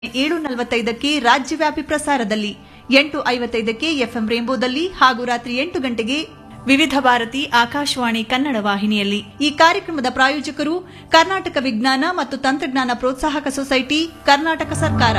ಏಳು ನಲವತ್ತೈದಕ್ಕೆ ರಾಜ್ಯವ್ಯಾಪಿ ಪ್ರಸಾರದಲ್ಲಿ ಎಂಟು ಐವತ್ತೈದಕ್ಕೆ ಎಫ್ಎಂ ರೇಂಬೋದಲ್ಲಿ ಹಾಗೂ ರಾತ್ರಿ ಎಂಟು ಗಂಟೆಗೆ ವಿವಿಧ ಭಾರತಿ ಆಕಾಶವಾಣಿ ಕನ್ನಡ ವಾಹಿನಿಯಲ್ಲಿ ಈ ಕಾರ್ಯಕ್ರಮದ ಪ್ರಾಯೋಜಕರು ಕರ್ನಾಟಕ ವಿಜ್ಞಾನ ಮತ್ತು ತಂತ್ರಜ್ಞಾನ ಪ್ರೋತ್ಸಾಹಕ ಸೊಸೈಟಿ ಕರ್ನಾಟಕ ಸರ್ಕಾರ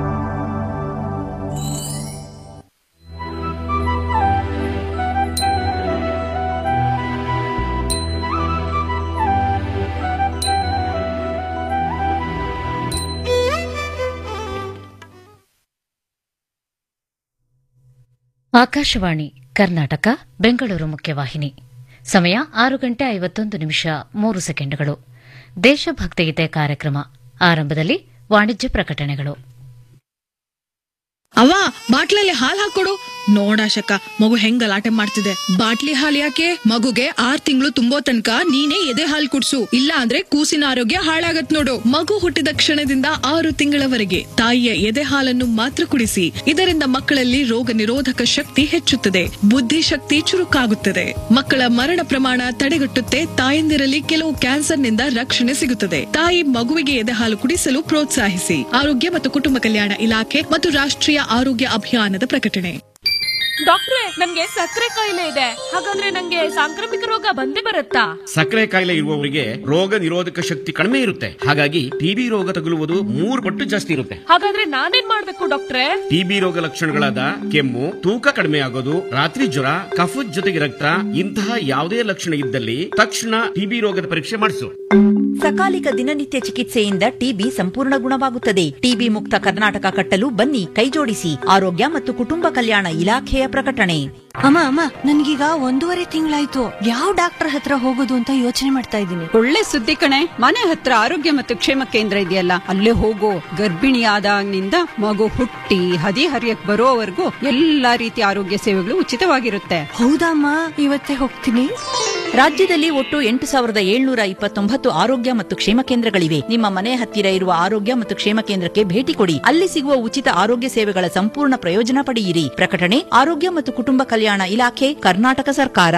ಆಕಾಶವಾಣಿ ಕರ್ನಾಟಕ ಬೆಂಗಳೂರು ಮುಖ್ಯವಾಹಿನಿ ಸಮಯ ಆರು ಗಂಟೆ ಐವತ್ತೊಂದು ನಿಮಿಷ ಮೂರು ಸೆಕೆಂಡುಗಳು ದೇಶಭಕ್ತಿಗೀತೆ ಕಾರ್ಯಕ್ರಮ ಆರಂಭದಲ್ಲಿ ವಾಣಿಜ್ಯ ಪ್ರಕಟಣೆಗಳು ಅವ್ವ ಬಾಟ್ಲಲ್ಲಿ ಹಾಲ್ ಹಾಕೊಡು ನೋಡಾಶಕ ಮಗು ಹೆಂಗ್ ಗಲಾಟೆ ಮಾಡ್ತಿದೆ ಬಾಟ್ಲಿ ಹಾಲ್ ಯಾಕೆ ಮಗುಗೆ ಆರ್ ತಿಂಗಳು ತುಂಬೋ ತನಕ ನೀನೇ ಎದೆ ಹಾಲ್ ಕುಡ್ಸು ಇಲ್ಲ ಅಂದ್ರೆ ಕೂಸಿನ ಆರೋಗ್ಯ ಹಾಳಾಗತ್ ನೋಡು ಮಗು ಹುಟ್ಟಿದ ಕ್ಷಣದಿಂದ ಆರು ತಿಂಗಳವರೆಗೆ ತಾಯಿಯ ಎದೆ ಹಾಲನ್ನು ಮಾತ್ರ ಕುಡಿಸಿ ಇದರಿಂದ ಮಕ್ಕಳಲ್ಲಿ ರೋಗ ನಿರೋಧಕ ಶಕ್ತಿ ಹೆಚ್ಚುತ್ತದೆ ಬುದ್ಧಿಶಕ್ತಿ ಚುರುಕಾಗುತ್ತದೆ ಮಕ್ಕಳ ಮರಣ ಪ್ರಮಾಣ ತಡೆಗಟ್ಟುತ್ತೆ ತಾಯಂದಿರಲ್ಲಿ ಕೆಲವು ಕ್ಯಾನ್ಸರ್ನಿಂದ ರಕ್ಷಣೆ ಸಿಗುತ್ತದೆ ತಾಯಿ ಮಗುವಿಗೆ ಎದೆ ಹಾಲು ಕುಡಿಸಲು ಪ್ರೋತ್ಸಾಹಿಸಿ ಆರೋಗ್ಯ ಮತ್ತು ಕುಟುಂಬ ಕಲ್ಯಾಣ ಇಲಾಖೆ ಮತ್ತು ರಾಷ್ಟ್ರೀಯ ಆರೋಗ್ಯ ಅಭಿಯಾನದ ಪ್ರಕಟಣೆ ಡಾಕ್ಟ್ರೆ ನನ್ಗೆ ಸಕ್ಕರೆ ಕಾಯಿಲೆ ಇದೆ ಹಾಗಂದ್ರೆ ನಂಗೆ ಸಾಂಕ್ರಾಮಿಕ ರೋಗ ಬಂದೇ ಬರುತ್ತಾ ಸಕ್ಕರೆ ಕಾಯಿಲೆ ಇರುವವರಿಗೆ ರೋಗ ನಿರೋಧಕ ಶಕ್ತಿ ಕಡಿಮೆ ಇರುತ್ತೆ ಹಾಗಾಗಿ ಟಿಬಿ ರೋಗ ತಗುಲುವುದು ಮೂರು ಪಟ್ಟು ಜಾಸ್ತಿ ಇರುತ್ತೆ ಹಾಗಾದ್ರೆ ನಾನೇನ್ ಮಾಡ್ಬೇಕು ಡಾಕ್ಟ್ರೆ ಟಿಬಿ ರೋಗ ಲಕ್ಷಣಗಳಾದ ಕೆಮ್ಮು ತೂಕ ಕಡಿಮೆ ಆಗೋದು ರಾತ್ರಿ ಜ್ವರ ಕಫದ ಜೊತೆಗೆ ರಕ್ತ ಇಂತಹ ಯಾವುದೇ ಲಕ್ಷಣ ಇದ್ದಲ್ಲಿ ತಕ್ಷಣ ಟಿಬಿ ರೋಗದ ಪರೀಕ್ಷೆ ಮಾಡಿಸು ಸಕಾಲಿಕ ದಿನನಿತ್ಯ ಚಿಕಿತ್ಸೆಯಿಂದ ಟಿಬಿ ಸಂಪೂರ್ಣ ಗುಣವಾಗುತ್ತದೆ ಟಿಬಿ ಮುಕ್ತ ಕರ್ನಾಟಕ ಕಟ್ಟಲು ಬನ್ನಿ ಕೈಜೋಡಿಸಿ ಆರೋಗ್ಯ ಮತ್ತು ಕುಟುಂಬ ಕಲ್ಯಾಣ ಇಲಾಖೆಯ ಪ್ರಕಟಣೆ ಅಮ್ಮ ಅಮ್ಮ ನನ್ಗೀಗ ಒಂದೂವರೆ ತಿಂಗಳಾಯ್ತು ಯಾವ ಡಾಕ್ಟರ್ ಹತ್ರ ಹೋಗೋದು ಅಂತ ಯೋಚನೆ ಮಾಡ್ತಾ ಇದ್ದೀನಿ ಒಳ್ಳೆ ಸುದ್ದಿ ಕಣೆ ಮನೆ ಹತ್ರ ಆರೋಗ್ಯ ಮತ್ತು ಕ್ಷೇಮ ಕೇಂದ್ರ ಇದೆಯಲ್ಲ ಅಲ್ಲೇ ಹೋಗೋ ಗರ್ಭಿಣಿ ಆದಾಗಿನಿಂದ ಮಗು ಹುಟ್ಟಿ ಹದಿ ಹರಿಯಕ್ ಬರೋವರೆಗೂ ಎಲ್ಲಾ ರೀತಿಯ ಆರೋಗ್ಯ ಸೇವೆಗಳು ಉಚಿತವಾಗಿರುತ್ತೆ ಹೌದಮ್ಮ ಇವತ್ತೇ ಹೋಗ್ತೀನಿ ರಾಜ್ಯದಲ್ಲಿ ಒಟ್ಟು ಎಂಟು ಸಾವಿರದ ಏಳ್ನೂರ ಇಪ್ಪತ್ತೊಂಬತ್ತು ಆರೋಗ್ಯ ಮತ್ತು ಕ್ಷೇಮ ಕೇಂದ್ರಗಳಿವೆ ನಿಮ್ಮ ಮನೆ ಹತ್ತಿರ ಇರುವ ಆರೋಗ್ಯ ಮತ್ತು ಕ್ಷೇಮ ಕೇಂದ್ರಕ್ಕೆ ಭೇಟಿ ಕೊಡಿ ಅಲ್ಲಿ ಸಿಗುವ ಉಚಿತ ಆರೋಗ್ಯ ಸೇವೆಗಳ ಸಂಪೂರ್ಣ ಪ್ರಯೋಜನ ಪಡೆಯಿರಿ ಪ್ರಕಟಣೆ ಆರೋಗ್ಯ ಮತ್ತು ಕುಟುಂಬ ಕಲ್ಯಾಣ ಇಲಾಖೆ ಕರ್ನಾಟಕ ಸರ್ಕಾರ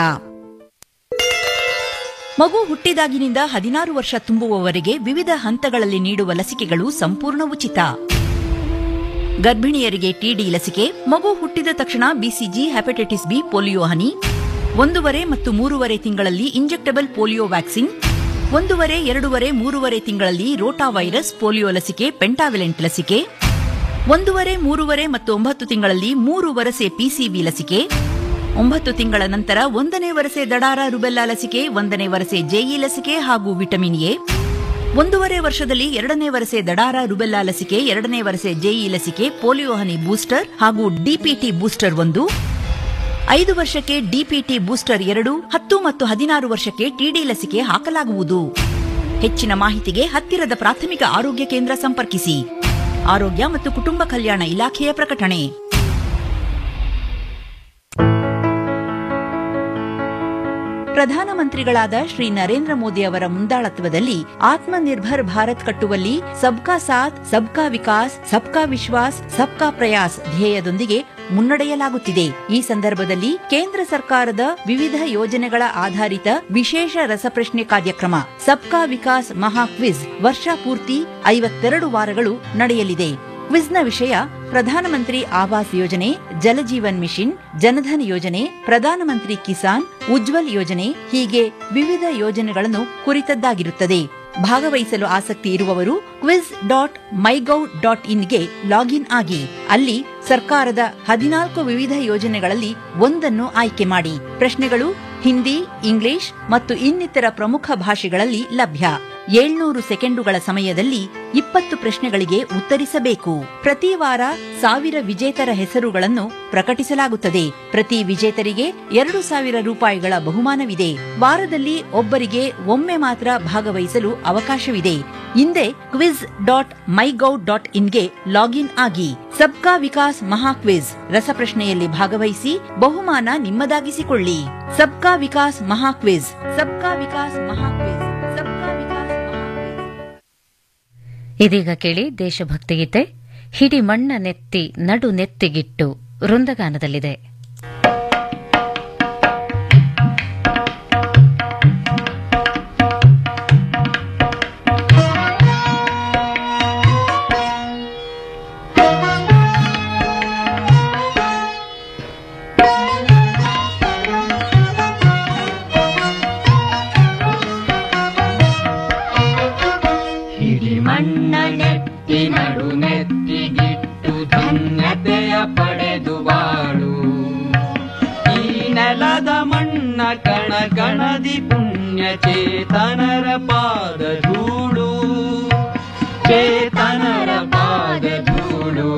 ಮಗು ಹುಟ್ಟಿದಾಗಿನಿಂದ ಹದಿನಾರು ವರ್ಷ ತುಂಬುವವರೆಗೆ ವಿವಿಧ ಹಂತಗಳಲ್ಲಿ ನೀಡುವ ಲಸಿಕೆಗಳು ಸಂಪೂರ್ಣ ಉಚಿತ ಗರ್ಭಿಣಿಯರಿಗೆ ಟಿಡಿ ಲಸಿಕೆ ಮಗು ಹುಟ್ಟಿದ ತಕ್ಷಣ ಬಿಸಿಜಿ ಹೆಪಟೈಟಿಸ್ ಬಿ ಪೋಲಿಯೋ ಹನಿ ಒಂದೂವರೆ ಮತ್ತು ಮೂರುವರೆ ತಿಂಗಳಲ್ಲಿ ಇಂಜೆಕ್ಟಬಲ್ ಪೋಲಿಯೋ ವ್ಯಾಕ್ಸಿನ್ ಒಂದೂವರೆ ಎರಡೂವರೆ ಮೂರುವರೆ ತಿಂಗಳಲ್ಲಿ ರೋಟಾ ವೈರಸ್ ಪೋಲಿಯೋ ಲಸಿಕೆ ಪೆಂಟಾವಿಲೆಂಟ್ ಲಸಿಕೆ ಒಂದೂವರೆ ಮೂರುವರೆ ಮತ್ತು ಒಂಬತ್ತು ತಿಂಗಳಲ್ಲಿ ಮೂರು ವರಸೆ ಪಿಸಿಬಿ ಲಸಿಕೆ ಒಂಬತ್ತು ತಿಂಗಳ ನಂತರ ಒಂದನೇ ವರಸೆ ದಡಾರ ರುಬೆಲ್ಲಾ ಲಸಿಕೆ ಒಂದನೇ ವರಸೆ ಜೆಇ ಲಸಿಕೆ ಹಾಗೂ ವಿಟಮಿನ್ ಎ ಒಂದೂವರೆ ವರ್ಷದಲ್ಲಿ ಎರಡನೇ ವರಸೆ ದಡಾರ ರುಬೆಲ್ಲಾ ಲಸಿಕೆ ಎರಡನೇ ವರಸೆ ಜೆಇ ಲಸಿಕೆ ಪೋಲಿಯೋ ಹನಿ ಬೂಸ್ಟರ್ ಹಾಗೂ ಡಿಪಿಟಿ ಬೂಸ್ಟರ್ ಒಂದು ಐದು ವರ್ಷಕ್ಕೆ ಡಿಪಿಟಿ ಬೂಸ್ಟರ್ ಎರಡು ಹತ್ತು ಮತ್ತು ಹದಿನಾರು ವರ್ಷಕ್ಕೆ ಟಿಡಿ ಲಸಿಕೆ ಹಾಕಲಾಗುವುದು ಹೆಚ್ಚಿನ ಮಾಹಿತಿಗೆ ಹತ್ತಿರದ ಪ್ರಾಥಮಿಕ ಆರೋಗ್ಯ ಕೇಂದ್ರ ಸಂಪರ್ಕಿಸಿ ಆರೋಗ್ಯ ಮತ್ತು ಕುಟುಂಬ ಕಲ್ಯಾಣ ಇಲಾಖೆಯ ಪ್ರಕಟಣೆ ಪ್ರಧಾನಮಂತ್ರಿಗಳಾದ ಶ್ರೀ ನರೇಂದ್ರ ಮೋದಿ ಅವರ ಮುಂದಾಳತ್ವದಲ್ಲಿ ಆತ್ಮನಿರ್ಭರ್ ಭಾರತ್ ಕಟ್ಟುವಲ್ಲಿ ಸಬ್ಕಾ ಸಾಥ್ ಸಬ್ಕಾ ವಿಕಾಸ್ ಸಬ್ಕಾ ವಿಶ್ವಾಸ್ ಸಬ್ಕಾ ಪ್ರಯಾಸ್ ಧ್ಯೇಯದೊಂದಿಗೆ ಮುನ್ನಡೆಯಲಾಗುತ್ತಿದೆ ಈ ಸಂದರ್ಭದಲ್ಲಿ ಕೇಂದ್ರ ಸರ್ಕಾರದ ವಿವಿಧ ಯೋಜನೆಗಳ ಆಧಾರಿತ ವಿಶೇಷ ರಸಪ್ರಶ್ನೆ ಕಾರ್ಯಕ್ರಮ ಸಬ್ಕಾ ವಿಕಾಸ್ ಮಹಾ ಕ್ವಿಜ್ ವರ್ಷ ಪೂರ್ತಿ ಐವತ್ತೆರಡು ವಾರಗಳು ನಡೆಯಲಿದೆ ಕ್ವಿಜ್ನ ವಿಷಯ ಪ್ರಧಾನಮಂತ್ರಿ ಆವಾಸ್ ಯೋಜನೆ ಜಲಜೀವನ್ ಮಿಷನ್ ಜನಧನ್ ಯೋಜನೆ ಪ್ರಧಾನಮಂತ್ರಿ ಕಿಸಾನ್ ಉಜ್ವಲ್ ಯೋಜನೆ ಹೀಗೆ ವಿವಿಧ ಯೋಜನೆಗಳನ್ನು ಕುರಿತದ್ದಾಗಿರುತ್ತದೆ ಭಾಗವಹಿಸಲು ಆಸಕ್ತಿ ಇರುವವರು ಕ್ವಿಜ್ ಡಾಟ್ ಮೈಗೌ ಡಾಟ್ ಇನ್ಗೆ ಲಾಗಿನ್ ಆಗಿ ಅಲ್ಲಿ ಸರ್ಕಾರದ ಹದಿನಾಲ್ಕು ವಿವಿಧ ಯೋಜನೆಗಳಲ್ಲಿ ಒಂದನ್ನು ಆಯ್ಕೆ ಮಾಡಿ ಪ್ರಶ್ನೆಗಳು ಹಿಂದಿ ಇಂಗ್ಲಿಷ್ ಮತ್ತು ಇನ್ನಿತರ ಪ್ರಮುಖ ಭಾಷೆಗಳಲ್ಲಿ ಲಭ್ಯ ಏಳ್ನೂರು ಸೆಕೆಂಡುಗಳ ಸಮಯದಲ್ಲಿ ಇಪ್ಪತ್ತು ಪ್ರಶ್ನೆಗಳಿಗೆ ಉತ್ತರಿಸಬೇಕು ಪ್ರತಿ ವಾರ ಸಾವಿರ ವಿಜೇತರ ಹೆಸರುಗಳನ್ನು ಪ್ರಕಟಿಸಲಾಗುತ್ತದೆ ಪ್ರತಿ ವಿಜೇತರಿಗೆ ಎರಡು ಸಾವಿರ ರೂಪಾಯಿಗಳ ಬಹುಮಾನವಿದೆ ವಾರದಲ್ಲಿ ಒಬ್ಬರಿಗೆ ಒಮ್ಮೆ ಮಾತ್ರ ಭಾಗವಹಿಸಲು ಅವಕಾಶವಿದೆ ಹಿಂದೆ ಕ್ವಿಜ್ ಡಾಟ್ ಮೈಗೌ ಡಾಟ್ ಇನ್ಗೆ ಲಾಗಿನ್ ಆಗಿ ಸಬ್ಕಾ ವಿಕಾಸ್ ಮಹಾ ಕ್ವಿಜ್ ರಸಪ್ರಶ್ನೆಯಲ್ಲಿ ಭಾಗವಹಿಸಿ ಬಹುಮಾನ ನಿಮ್ಮದಾಗಿಸಿಕೊಳ್ಳಿ ಸಬ್ಕಾ ವಿಕಾಸ್ ಮಹಾ ಕ್ವಿಜ್ ಸಬ್ಕಾ ವಿಕಾಸ್ ಮಹಾ ಕ್ವಿಜ್ ಸಬ್ಕಾ ವಿಕಾಸ್ ಮಹಾ ಕ್ವಿಜ್ ಇದೀಗ ಕೇಳಿ ದೇಶಭಕ್ತಿಗೀತೆ ಹಿಡಿ ಮಣ್ಣ ನೆತ್ತಿ ನಡು ನೆತ್ತಿಗಿಟ್ಟು ವೃಂದಗಾನದಲ್ಲಿದೆ ನೆತ್ತಿಗಿಟ್ಟು ಧನ್ಯತೆಯ ಪಡೆದು ಬಾಳು ಈ ನೆಲದ ಮಣ್ಣ ಕಣ ಕಣದಿ ಪುಣ್ಯ ಚೇತನರ ಪಾದ ಧೂಳು ಚೇತನರ ಪಾದ ಧೂಳು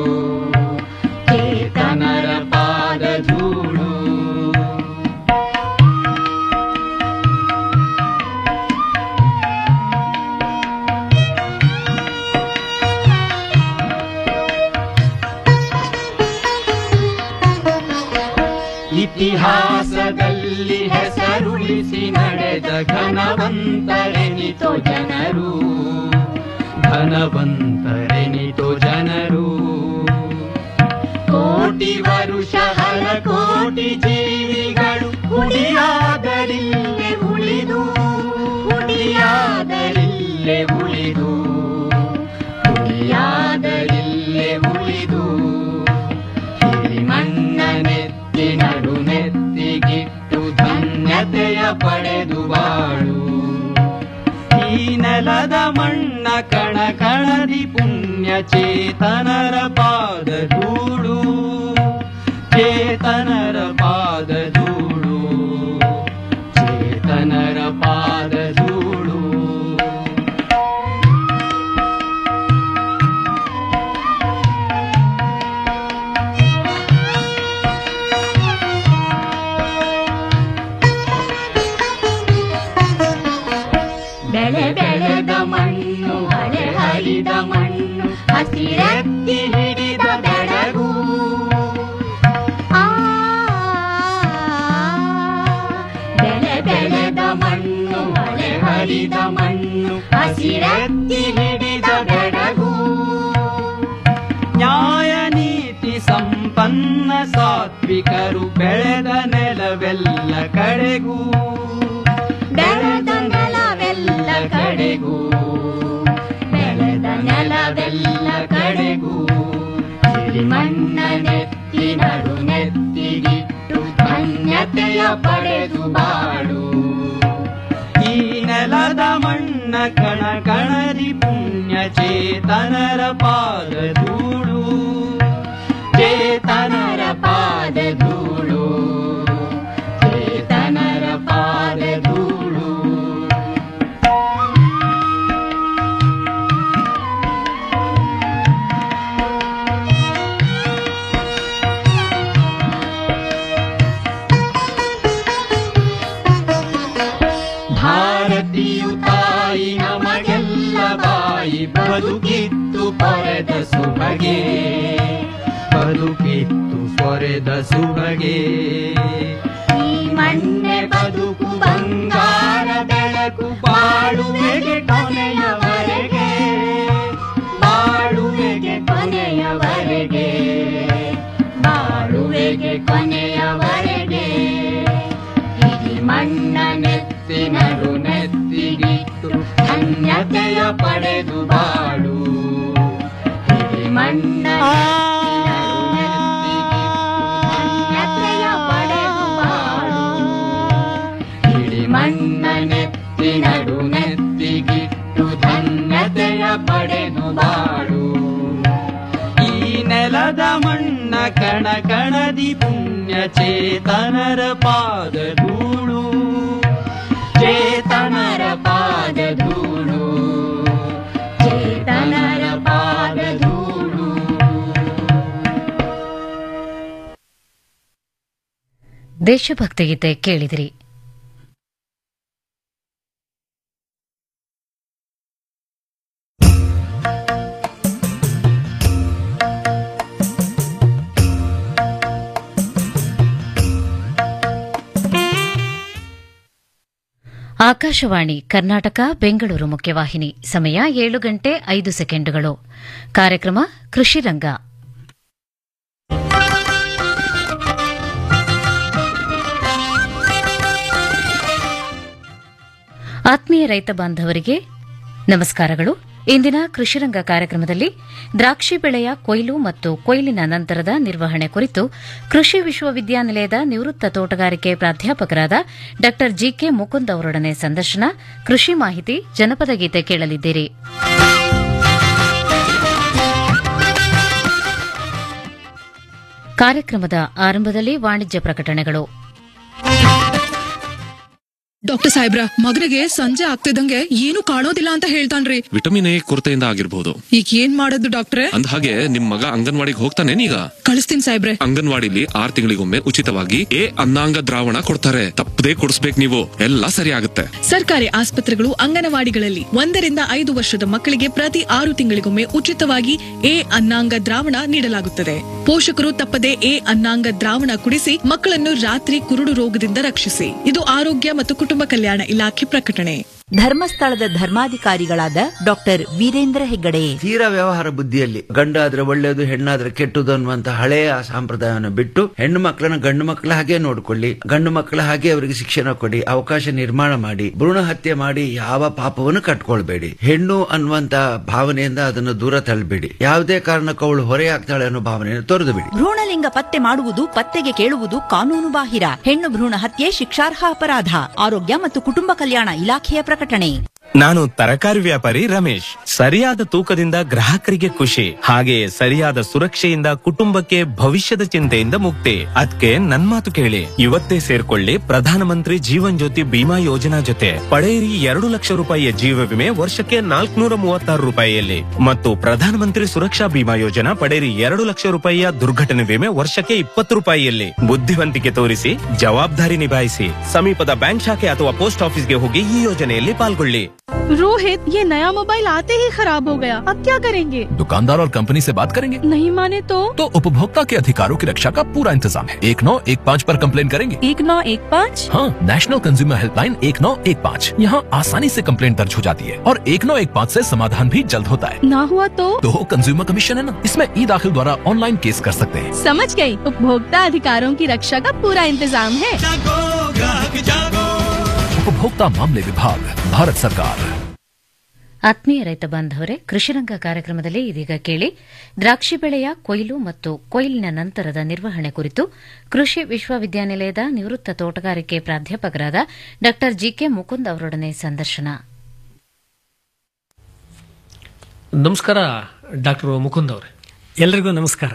ಚೇತನರ ಪಾದ ಧೂಳು ಇತಿಹಾಸದಲ್ಲಿ ಹೆಸರುಳಿಸಿ ನಡೆದ ಘನವಂತರೆನಿತೋ ಜನರು ಘನವಂತರೆನಿತೋ ಜನರು ಕೋಟಿ ವರುಷ ಹಲ ಕೋಟಿ ಜೀವಿಗಳು ಹುಡಿಯಾದರಿಲ್ಲೇ ಉಳಿದು ಹುಡಿಯಾದರಿಲ್ಲೇ ಉಳಿದು ಹುಡಿಯಾದರಿಲ್ಲೇ ಉಳಿದು ಹಿರಿಮಣ್ಣ ನೆತ್ತಿ ನಡು ನೆತ್ತಿಗಿಟ್ಟು ಧನ್ಯತೆಯ ಪಡೆದು ಬಾಳು ಈ ನೆಲದ ಮಣ್ಣ ಕಣ ಕಣದಿ ಪುಣ್ಯ ಚೇತನರ ಪಾದ ಧೂಳು ಚೇತನರ ಪಾದ ಧೂಳು ಚೇತನರ ಪಾದ ಧೂಳು ಬೆಳೆ ಬೆಳೆದ ಮಣ್ಣು ಹಳೆ ಹರಿದ ಮಣ್ಣು ಹಸಿರೆತ್ತಿ ಹಿಡಿದ ಬೆಳಗು ಬೆಳೆ ಬೆಳೆದ ಮಣ್ಣು ಹಳೆ ಹರಿದ ಮಣ್ಣು ಹಸಿರೆತ್ತಿ ಹಿಡಿದ ಬೆಳಗು ನ್ಯಾಯ ನೀತಿ ಸಂಪನ್ನ ಸಾತ್ವಿಕರು ಬೆಳೆದ ನೆಲವೆಲ್ಲ ಕಡೆಗೂ ಬೆಳೆದ ನೆಲವೆಲ್ಲ ಕಡೆಗೂ ಬೆಳೆದ ನೆಲವೆಲ್ಲ ಕಡೆಗೂ ಮಣ್ಣ ನೆತ್ತಿ ನಡು ನೆತ್ತಿಗಿಟ್ಟು ಧನ್ಯತೆಯ ಪಡೆದು ಬಾಳು ಈ ನೆಲದ ಮಣ್ಣ ಕಣ ಕಣದಿ ಪುಣ್ಯ ಚೇತನರ ಪಾದ ಧೂಳು ಚೇತನರ ಪಾದ ಧೂಳು ಚೇತನರ ಪಾದ ಧೂಳು ಭಾರತೀಯು ತಾಯಿ ನಮಗೆಲ್ಲ ಬಾಯಿ ಬದುಕಿತ್ತು ಪೊರೆದ ಸುಬಗೆ ಬದುಕಿತ್ತು ಪೊರೆದ ಸುಬಗೆ ಈ ಮಣ್ಣೆ ಬದುಕು ಬಂಗಾರ ಬೆಳಕು ಬಾಳುವೆಗೆ ಕೊನೆಯವರೆಗೆ ಬಾಳುವೆಗೆ ಕೊನೆಯವರೆಗೆ ಬಾಳುವೆಗೆ ಕೊನೆಯವರೆಗೆ ಇಡೀ ಮಣ್ಣ ನೆತ್ತಿ ನಡು ನೆತ್ತಿಗಿಟ್ಟು ಧನ್ಯತೆಯ ಪಡೆದು ಬಾಳು ಇಡೀ ಮಣ್ಣ ಧನ್ಯತೆಯ ಪಡೆದು ಬಾಳು ಇಡೀ ಮಣ್ಣ ನೆತ್ತಿ ನಡು ನೆತ್ತಿಗಿಟ್ಟು ಧನ್ಯತೆಯ ಪಡೆದು ಬಾಳು ಈ ನೆಲದ ಮಣ್ಣ ಕಣ ಕಣದಿ ಪುಣ್ಯ ಚೇತನರ ಪಾದ ಧೂಳು ಚೇತನರ ಪಾದ ಧೂಳು ಚೇತನರ ಪಾದ ಧೂಳು ದೇಶಭಕ್ತಿಗೀತೆ ಕೇಳಿದಿರಿ ಆಕಾಶವಾಣಿ ಕರ್ನಾಟಕ ಬೆಂಗಳೂರು ಮುಖ್ಯವಾಹಿನಿ ಸಮಯ ಏಳು ಗಂಟೆ ಐದು ಸೆಕೆಂಡುಗಳು ಕಾರ್ಯಕ್ರಮ ಕೃಷಿ ರಂಗ ಆತ್ಮೀಯ ರೈತ ಬಾಂಧವರಿಗೆ ನಮಸ್ಕಾರಗಳು ಇಂದಿನ ಕೃಷಿರಂಗ ಕಾರ್ಯಕ್ರಮದಲ್ಲಿ ದ್ರಾಕ್ಷಿ ಬೆಳೆಯ ಕೊಯ್ಲು ಮತ್ತು ಕೊಯ್ಲಿನ ನಂತರದ ನಿರ್ವಹಣೆ ಕುರಿತು ಕೃಷಿ ವಿಶ್ವವಿದ್ಯಾನಿಲಯದ ನಿವೃತ್ತ ತೋಟಗಾರಿಕೆ ಪ್ರಾಧ್ಯಾಪಕರಾದ ಡಾ ಜಿಕೆ ಮುಕುಂದ್ ಅವರೊಡನೆ ಸಂದರ್ಶನ ಕೃಷಿ ಮಾಹಿತಿ ಜನಪದ ಗೀತೆ ಕೇಳಲಿದ್ದೀರಿ ಕಾರ್ಯಕ್ರಮದ ಆರಂಭದಲ್ಲಿ ವಾಣಿಜ್ಯ ಪ್ರಕಟಣೆಗಳು ಡಾಕ್ಟರ್ ಸಾಹೇಬ್ರ ಮಗನಿಗೆ ಸಂಜೆ ಆಗ್ತಿದಂಗೆ ಏನು ಕಾಣೋದಿಲ್ಲ ಅಂತ ಹೇಳ್ತಾನ್ರಿ ವಿಟಮಿನ್ ಎ ಕೊರತೆಯಿಂದ ಆಗಿರ್ಬೋದು ಈಗ ಏನ್ ಮಾಡೋದು ಡಾಕ್ಟ್ರೆ ಅಂದ ಹಾಗೆ ನಿಮ್ ಮಗ ಅಂಗನವಾಡಿಗೆ ಹೋಗ್ತಾನೇನೀಗ ಕಳಿಸ್ತೀನಿ ಸಾಹೇಬ್ರೆ ಅಂಗನವಾಡಿಲಿ ಆರ್ ತಿಂಗಳಿಗೊಮ್ಮೆ ಉಚಿತವಾಗಿ ಎ ಅನ್ನಾಂಗ ದ್ರಾವಣ ಕೊಡ್ತಾರೆ ತಪ್ಪದೇ ಕೊಡಿಸ್ಬೇಕು ನೀವು ಎಲ್ಲ ಸರಿ ಆಗುತ್ತೆ ಸರ್ಕಾರಿ ಆಸ್ಪತ್ರೆಗಳು ಅಂಗನವಾಡಿಗಳಲ್ಲಿ ಒಂದರಿಂದ ಐದು ವರ್ಷದ ಮಕ್ಕಳಿಗೆ ಪ್ರತಿ ಆರು ತಿಂಗಳಿಗೊಮ್ಮೆ ಉಚಿತವಾಗಿ ಎ ಅನ್ನಾಂಗ ದ್ರಾವಣ ನೀಡಲಾಗುತ್ತದೆ ಪೋಷಕರು ತಪ್ಪದೆ ಎ ಅನ್ನಾಂಗ ದ್ರಾವಣ ಕುಡಿಸಿ ಮಕ್ಕಳನ್ನು ರಾತ್ರಿ ಕುರುಡು ರೋಗದಿಂದ ರಕ್ಷಿಸಿ ಇದು ಆರೋಗ್ಯ ಮತ್ತು ಕುಟುಂಬ ಕಲ್ಯಾಣ ಇಲಾಖೆ ಪ್ರಕಟಣೆ ಧರ್ಮಸ್ಥಳದ ಧರ್ಮಾಧಿಕಾರಿಗಳಾದ ಡಾಕ್ಟರ್ ವೀರೇಂದ್ರ ಹೆಗ್ಗಡೆ ತೀರಾ ವ್ಯವಹಾರ ಬುದ್ಧಿಯಲ್ಲಿ ಗಂಡಾದ್ರೆ ಒಳ್ಳೆಯದು ಹೆಣ್ಣಾದ್ರೆ ಕೆಟ್ಟದು ಅನ್ನುವಂತ ಹಳೆಯ ಸಂಪ್ರದಾಯವನ್ನು ಬಿಟ್ಟು ಹೆಣ್ಣು ಮಕ್ಕಳನ್ನ ಗಂಡು ಮಕ್ಕಳ ಹಾಗೆ ನೋಡ್ಕೊಳ್ಳಿ ಗಂಡು ಮಕ್ಕಳ ಹಾಗೆ ಅವರಿಗೆ ಶಿಕ್ಷಣ ಕೊಡಿ ಅವಕಾಶ ನಿರ್ಮಾಣ ಮಾಡಿ ಭ್ರೂಣ ಹತ್ಯೆ ಮಾಡಿ ಯಾವ ಪಾಪವನ್ನು ಕಟ್ಕೊಳ್ಬೇಡಿ ಹೆಣ್ಣು ಅನ್ನುವಂತ ಭಾವನೆಯಿಂದ ಅದನ್ನು ದೂರ ತಳ್ಳಬೇಡಿ ಯಾವುದೇ ಕಾರಣಕ್ಕೂ ಅವಳು ಹೊರೆಯಾಗ್ತಾಳೆ ಅನ್ನೋ ಭಾವನೆಯನ್ನು ತೊರೆದು ಬಿಡಿ ಭ್ರೂಣಲಿಂಗ ಪತ್ತೆ ಮಾಡುವುದು ಪತ್ತೆಗೆ ಕೇಳುವುದು ಕಾನೂನು ಬಾಹಿರ ಹೆಣ್ಣು ಭ್ರೂಣ ಹತ್ಯೆ ಶಿಕ್ಷಾರ್ಹ ಅಪರಾಧ ಆರೋಗ್ಯ ಮತ್ತು ಕುಟುಂಬ ಕಲ್ಯಾಣ ಇಲಾಖೆಯ ಪ್ರಕಟಣೆ ನಾನು ತರಕಾರಿ ವ್ಯಾಪಾರಿ ರಮೇಶ್ ಸರಿಯಾದ ತೂಕದಿಂದ ಗ್ರಾಹಕರಿಗೆ ಖುಷಿ ಹಾಗೆಯೇ ಸರಿಯಾದ ಸುರಕ್ಷೆಯಿಂದ ಕುಟುಂಬಕ್ಕೆ ಭವಿಷ್ಯದ ಚಿಂತೆಯಿಂದ ಮುಕ್ತಿ ಅದಕ್ಕೆ ನನ್ ಮಾತು ಕೇಳಿ ಇವತ್ತೇ ಸೇರ್ಕೊಳ್ಳಿ ಪ್ರಧಾನಮಂತ್ರಿ ಜೀವನ್ ಜ್ಯೋತಿ ಬಿಮಾ ಯೋಜನಾ ಜೊತೆ ಪಡೆಯಿರಿ ಎರಡು ಲಕ್ಷ ರೂಪಾಯಿಯ ಜೀವ ವಿಮೆ ವರ್ಷಕ್ಕೆ ನಾಲ್ಕುನೂರ ಮೂವತ್ತಾರು ರೂಪಾಯಿಯಲ್ಲಿ ಮತ್ತು ಪ್ರಧಾನಮಂತ್ರಿ ಸುರಕ್ಷಾ ಬಿಮಾ ಯೋಜನಾ ಪಡೆಯಿರಿ ಎರಡು ಲಕ್ಷ ರೂಪಾಯಿಯ ದುರ್ಘಟನೆ ವಿಮೆ ವರ್ಷಕ್ಕೆ ಇಪ್ಪತ್ತು ರೂಪಾಯಿಯಲ್ಲಿ ಬುದ್ಧಿವಂತಿಕೆ ತೋರಿಸಿ ಜವಾಬ್ದಾರಿ ನಿಭಾಯಿಸಿ ಸಮೀಪದ ಬ್ಯಾಂಕ್ ಶಾಖೆ ಅಥವಾ ಪೋಸ್ಟ್ ಆಫೀಸ್ಗೆ ಹೋಗಿ ಈ ಯೋಜನೆಯಲ್ಲಿ ಪಾಲ್ಗೊಳ್ಳಿ रोहित ये नया मोबाइल आते ही खराब हो गया अब क्या करेंगे दुकानदार और कंपनी से बात करेंगे नहीं माने तो तो उपभोक्ता के अधिकारों की रक्षा का पूरा इंतजाम है एक नौ एक पाँच पर कंप्लेन करेंगे एक नौ एक पाँच हाँ नेशनल कंज्यूमर हेल्पलाइन एक नौ एक पाँच यहाँ आसानी से कंप्लेंट दर्ज हो जाती है और एक नौ एक पाँच ऐसी समाधान भी जल्द होता है ना हुआ तो तो कंज्यूमर कमीशन है ना इसमें ई दाखिल द्वारा ऑनलाइन केस कर सकते हैं समझ गई उपभोक्ता अधिकारों की रक्षा का पूरा इंतजाम है उपभोक्ता मामले विभाग भारत सरकार ಆತ್ಮೀಯ ರೈತ ಬಾಂಧವರೇ ಕೃಷಿರಂಗ ಕಾರ್ಯಕ್ರಮದಲ್ಲಿ ಇದೀಗ ಕೇಳಿ ದ್ರಾಕ್ಷಿ ಬೆಳೆಯ ಕೊಯ್ಲು ಮತ್ತು ಕೊಯ್ಲಿನ ನಂತರದ ನಿರ್ವಹಣೆ ಕುರಿತು ಕೃಷಿ ವಿಶ್ವವಿದ್ಯಾನಿಲಯದ ನಿವೃತ್ತ ತೋಟಗಾರಿಕೆ ಪ್ರಾಧ್ಯಾಪಕರಾದ ಡಾ ಜಿಕೆ ಮುಕುಂದ್ ಅವರೊಡನೆ ಸಂದರ್ಶನ ನಮಸ್ಕಾರ ಡಾಕ್ಟರ್ ಮುಕುಂದ್ ಅವರೇ ಎಲ್ರಿಗೂ ನಮಸ್ಕಾರ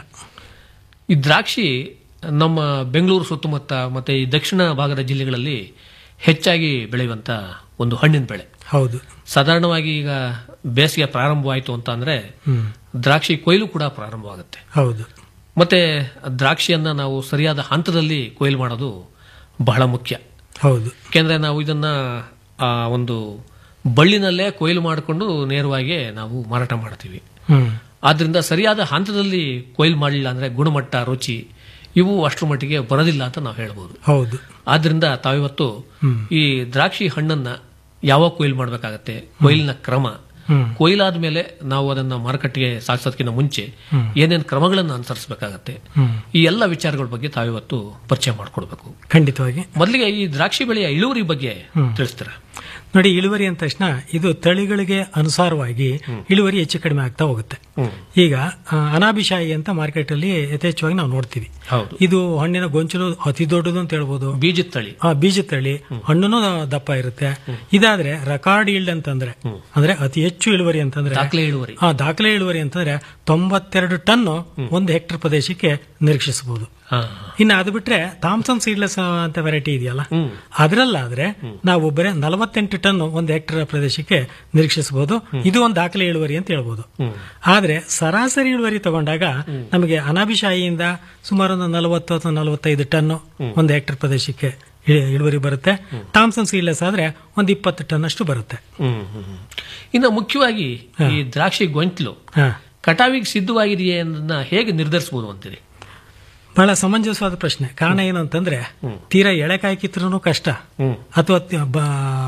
ಈ ದ್ರಾಕ್ಷಿ ನಮ್ಮ ಬೆಂಗಳೂರು ಸುತ್ತಮುತ್ತ ಮತ್ತು ಈ ದಕ್ಷಿಣ ಭಾಗದ ಜಿಲ್ಲೆಗಳಲ್ಲಿ ಹೆಚ್ಚಾಗಿ ಬೆಳೆಯುವಂಥ ಒಂದು ಹಣ್ಣಿನ ಬೆಳೆ ಹೌದು ಸಾಧಾರಣವಾಗಿ ಈಗ ಬೇಸಿಗೆ ಪ್ರಾರಂಭವಾಯಿತು ಅಂತ ಅಂದ್ರೆ ಹ್ಮ್. ದ್ರಾಕ್ಷಿ ಕೊಯ್ಲು ಕೂಡ ಪ್ರಾರಂಭವಾಗುತ್ತೆ ಹೌದು ಮತ್ತೆ ದ್ರಾಕ್ಷಿಯನ್ನ ನಾವು ಸರಿಯಾದ ಹಂತದಲ್ಲಿ ಕೊಯ್ಲು ಮಾಡೋದು ಬಹಳ ಮುಖ್ಯ ಹೌದು ಯಾಕೆಂದ್ರೆ ನಾವು ಇದನ್ನ ಆ ಒಂದು ಬಳ್ಳಿನಲ್ಲೇ ಕೊಯ್ಲು ಮಾಡಿಕೊಂಡು ನೇರವಾಗಿ ನಾವು ಮಾರಾಟ ಮಾಡ್ತೀವಿ ಹ್ಮ್ ಆದ್ರಿಂದ ಸರಿಯಾದ ಹಂತದಲ್ಲಿ ಕೊಯ್ಲು ಮಾಡಲಿಲ್ಲ ಅಂದ್ರೆ ಗುಣಮಟ್ಟ ರುಚಿ ಇವು ಅಷ್ಟರ ಮಟ್ಟಿಗೆ ಬರೋದಿಲ್ಲ ಅಂತ ನಾವು ಹೇಳ್ಬೋದು ಹೌದು ಆದ್ರಿಂದ ತಾವಿವತ್ತು ಹ್ಮ್. ಈ ದ್ರಾಕ್ಷಿ ಹಣ್ಣನ್ನ ಯಾವಾಗ ಕೊಯ್ಲು ಮಾಡಬೇಕಾಗತ್ತೆ ಕೊಯ್ಲಿನ ಕ್ರಮ ಹ್ಮ್. ಕೊಯ್ಲಾದ ಮೇಲೆ ನಾವು ಅದನ್ನ ಮಾರುಕಟ್ಟೆಗೆ ಸಾಗಿಸೋದಕ್ಕಿಂತ ಮುಂಚೆ ಹ್ಮ್. ಏನೇನು ಕ್ರಮಗಳನ್ನು ಅನುಸರಿಸಬೇಕಾಗತ್ತೆ ಹ್ಮ್. ಈ ಎಲ್ಲ ವಿಚಾರಗಳ ಬಗ್ಗೆ ತಾವಿವತ್ತು ಪರಿಚಯ ಮಾಡಿಕೊಡ್ಬೇಕು ಖಂಡಿತವಾಗಿ ಮೊದಲಿಗೆ ಈ ದ್ರಾಕ್ಷಿ ಬೆಳೆಯ ಇಳುವರಿ ಬಗ್ಗೆ ಹ್ಮ್. ತಿಳಿಸ್ತೀರಾ ನೋಡಿ ಇಳುವರಿ ಅಂದ ತಕ್ಷಣ ಇದು ತಳಿಗಳಿಗೆ ಅನುಸಾರವಾಗಿ ಇಳುವರಿ ಹೆಚ್ಚು ಕಡಿಮೆ ಆಗ್ತಾ ಹೋಗುತ್ತೆ ಈಗ ಆ, ಅನಾಭಿಶಾಯಿ ಅಂತ ಮಾರ್ಕೆಟ್ ಅಲ್ಲಿ ಯಥೇಚ್ಛವಾಗಿ ನಾವು ನೋಡ್ತೀವಿ ಹೌದು ಇದು ಹಣ್ಣಿನ ಗೊಂಚಲು ಅತಿ ದೊಡ್ಡದು ಅಂತ ಹೇಳ್ಬೋದು ಬೀಜದ ತಳಿ ಆ ಬೀಜ ತಳಿ ಹಣ್ಣುನು ದಪ್ಪ ಇರುತ್ತೆ ಇದಾದ್ರೆ ರೆಕಾರ್ಡ್ ಈಲ್ಡ್ ಅಂತಂದ್ರೆ ಅಂದ್ರೆ ಅತಿ ಹೆಚ್ಚು ಇಳುವರಿ ಅಂತಂದ್ರೆ ದಾಖಲೆ ಇಳುವರಿ ಆ ದಾಖಲೆ ಇಳುವರಿ ಅಂತಂದ್ರೆ ತೊಂಬತ್ತೆರಡು ಟನ್ ಒಂದು ಹೆಕ್ಟರ್ ಪ್ರದೇಶಕ್ಕೆ ನಿರೀಕ್ಷಿಸಬಹುದು ಹಾ. ಇನ್ನು ಅದು ಬಿಟ್ರೆ ಥಾಮ್ಸನ್ ಸೀಡ್ಲೆಸ್ ಅಂತ ವೆರೈಟಿ ಇದೆಯಲ್ಲ ಅದರಲ್ಲಾದ್ರೆ ನಾವು ಬರೀ ನಲವತ್ತೆಂಟು ಟನ್ ಒಂದು ಹೆಕ್ಟರ್ ಪ್ರದೇಶಕ್ಕೆ ನಿರೀಕ್ಷಿಸಬಹುದು ಇದು ಒಂದು ದಾಖಲೆ ಇಳುವರಿ ಅಂತ ಹೇಳ್ಬೋದು ಆದ್ರೆ ಸರಾಸರಿ ಇಳುವರಿ ತಗೊಂಡಾಗ ನಮಗೆ ಅನಾಭಿಶಾಹಿಯಿಂದ ಸುಮಾರು ಒಂದು ನಲವತ್ತು ಅಥವಾ ನಲವತ್ತೈದು ಟನ್ ಒಂದು ಹೆಕ್ಟರ್ ಪ್ರದೇಶಕ್ಕೆ ಇಳಿ- ಇಳುವರಿ ಬರುತ್ತೆ ಥಾಮ್ಸನ್ ಸೀಡ್ಲೆಸ್ ಆದ್ರೆ ಒಂದು ಇಪ್ಪತ್ತು ಟನ್ ಅಷ್ಟು ಬರುತ್ತೆ ಹ್ಮ್, ಹ್ಮ್, ಹ್ಮ್. ಇನ್ನು ಮುಖ್ಯವಾಗಿ ಈ ದ್ರಾಕ್ಷಿ ಗೊಂಚಲು ಹಾ. ಕಟಾವಿಗೆ ಸಿದ್ಧವಾಗಿದೆಯೇ ಅನ್ನೋದನ್ನ ಹೇಗೆ ನಿರ್ಧರಿಸಬಹುದು ಅಂತೀರಿ ಬಹಳ ಸಮಂಜಸವಾದ ಪ್ರಶ್ನೆ ಕಾರಣ ಏನು ಅಂತಂದ್ರೆ ತೀರಾ ಎಳೆಕಾಯಿ ಕಿತ್ರೂ ಕಷ್ಟ ಅಥವಾ ತಿ- ಬ-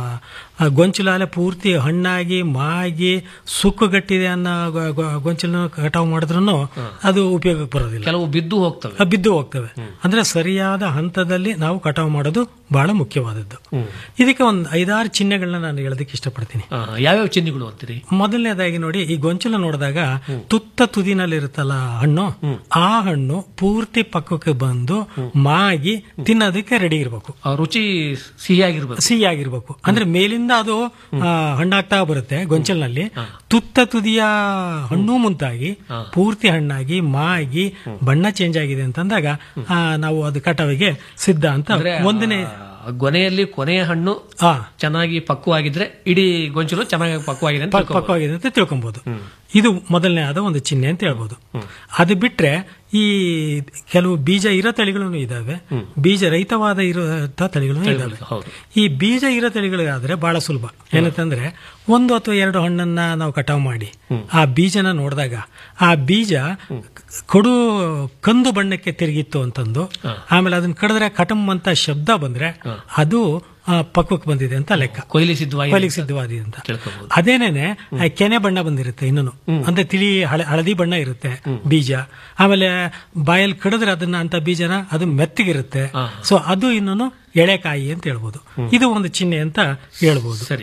ಆ ಗೊಂಚಲಾಲೆ ಪೂರ್ತಿ ಹಣ್ಣಾಗಿ ಮಾಗಿ ಸುಕ್ಕುಗಟ್ಟಿದೆ ಅನ್ನೋ ಗೊ- ಗೊ- ಗೊಂಚಲನ್ನು ಕಟಾವು ಮಾಡಿದ್ರು ಅದು ಉಪಯೋಗಕ್ಕೆ ಬರೋದಿಲ್ಲ ಕೆಲವು ಬಿದ್ದು ಹೋಗ್ತವೆ ಆ, ಬಿದ್ದು ಹೋಗ್ತವೆ ಅಂದ್ರೆ ಸರಿಯಾದ ಹಂತದಲ್ಲಿ ನಾವು ಕಟಾವು ಮಾಡೋದು ಬಹಳ ಮುಖ್ಯವಾದದ್ದು ಇದಕ್ಕೆ ಒಂದು ಐದಾರು ಚಿಹ್ನೆಗಳನ್ನ ನಾನು ಹೇಳೋದಕ್ಕೆ ಇಷ್ಟಪಡ್ತೀನಿ ಆ, ಯಾವ್ಯಾವ ಚಿಹ್ನೆಗಳು ಅಂತೀರಿ ಮೊದಲನೇದಾಗಿ ನೋಡಿ ಈ ಗೊಂಚಲು ನೋಡಿದಾಗ ತುತ್ತ ತುದಿನಲ್ಲಿ ಇರುತ್ತಲ್ಲ ಹಣ್ಣು ಆ ಹಣ್ಣು ಪೂರ್ತಿ ಪಕ್ಕ ಪಕ್ವಕ್ಕೆ ಬಂದು ಮಾಗಿ ತಿನ್ನೋದಕ್ಕೆ ರೆಡಿ ಇರಬೇಕು ರುಚಿ ಸಿಹಿಯಾಗಿರ್ಬೇಕು ಸಿಹಿ ಆಗಿರ್ಬೇಕು ಅಂದ್ರೆ ಮೇಲಿಂದ ಅದು ಆ, ಹಣ್ಣಾಗ್ತಾ ಬರುತ್ತೆ ಗೊಂಚಲ್ನಲ್ಲಿ ತುತ್ತ ತುದಿಯ ಹಣ್ಣು ಮುಂತಾಗಿ ಪೂರ್ತಿ ಹಣ್ಣಾಗಿ ಮಾಗಿ ಬಣ್ಣ ಚೇಂಜ್ ಆಗಿದೆ ಅಂತಂದಾಗ ಆ, ನಾವು ಅದು ಕಟಾವಿಗೆ ಸಿದ್ಧ ಅಂತ ಅಂದ್ರೆ ಒಂದನೇ ಆ ಗೊನೆಯಲ್ಲಿ ಕೊನೆಯ ಹಣ್ಣು ಚೆನ್ನಾಗಿ ಪಕ್ವವಾಗಿದ್ರೆ ಇಡೀ ಗೊಂಚಲು ಚೆನ್ನಾಗಿ ಪಕ್ವಾಗಿದೆ ಅಂತ ಪ- ತಿಳ್ಕೊಬೋದು. ಪಕ್ವವಾಗಿದೆ ಅಂತ ತಿಳ್ಕೊಬಹುದು ಇದು ಮೊದಲನೇ ಆದ ಒಂದು ಚಿಹ್ನೆ ಅಂತ ಹೇಳ್ಬೋದು ಅದು ಬಿಟ್ರೆ ಈ ಕೆಲವು ಬೀಜ ಇರೋ ತಳಿಗಳನ್ನು ಇದಾವೆ ಬೀಜ ರಹಿತವಾದ ಇರೋ ತಳಿಗಳು ಇದಾವೆ ಈ ಬೀಜ ಇರೋ ತಳಿಗಳಿಗಾದ್ರೆ ಬಹಳ ಸುಲಭ ಏನಂತಂದ್ರೆ ಒಂದು ಅಥವಾ ಎರಡು ಹಣ್ಣನ್ನ ನಾವು ಕಟಾವು ಮಾಡಿ ಆ ಬೀಜನ ನೋಡಿದಾಗ ಆ ಬೀಜ ಕಡು ಕಂದು ಬಣ್ಣಕ್ಕೆ ತಿರುಗಿತ್ತು ಅಂತಂದು ಆಮೇಲೆ ಅದನ್ನ ಕಡಿದ್ರೆ ಕಟಮ್ ಅಂತ ಶಬ್ದ ಬಂದ್ರೆ ಅದು ಆ, ಪಕ್ವಕ್ಕೆ ಬಂದಿದೆ ಅಂತ ಲೆಕ್ಕ ಕೊಯ್ಲಿ ಸಿದ್ಧವಾಗಿ ಕೊಯ್ಲಿಗೆ ಸಿದ್ಧವಾಗಿದೆ ಅಂತ ತಿಳ್ಕೊಬಹುದು ಅದೇನೇನೆ ಆ ಕೆನೆ ಬಣ್ಣ ಬಂದಿರುತ್ತೆ ಇನ್ನೂ ಅಂದ್ರೆ ತಿಳಿ ಹಳೆ- ಹಳದಿ ಬಣ್ಣ ಇರುತ್ತೆ ಬೀಜ ಆಮೇಲೆ ಬಾಯಲ್ಲಿ ಕಡಿದ್ರೆ ಅದನ್ನ ಅಂತ ಬೀಜನ ಅದು ಮೆತ್ತಗಿರುತ್ತೆ ಸೊ ಅದು ಇನ್ನೂ ಎಳೆಕಾಯಿ ಅಂತ ಹೇಳ್ಬೋದು ಇದು ಒಂದು ಚಿಹ್ನೆ ಅಂತ ಹೇಳ್ಬೋದು ಸರಿ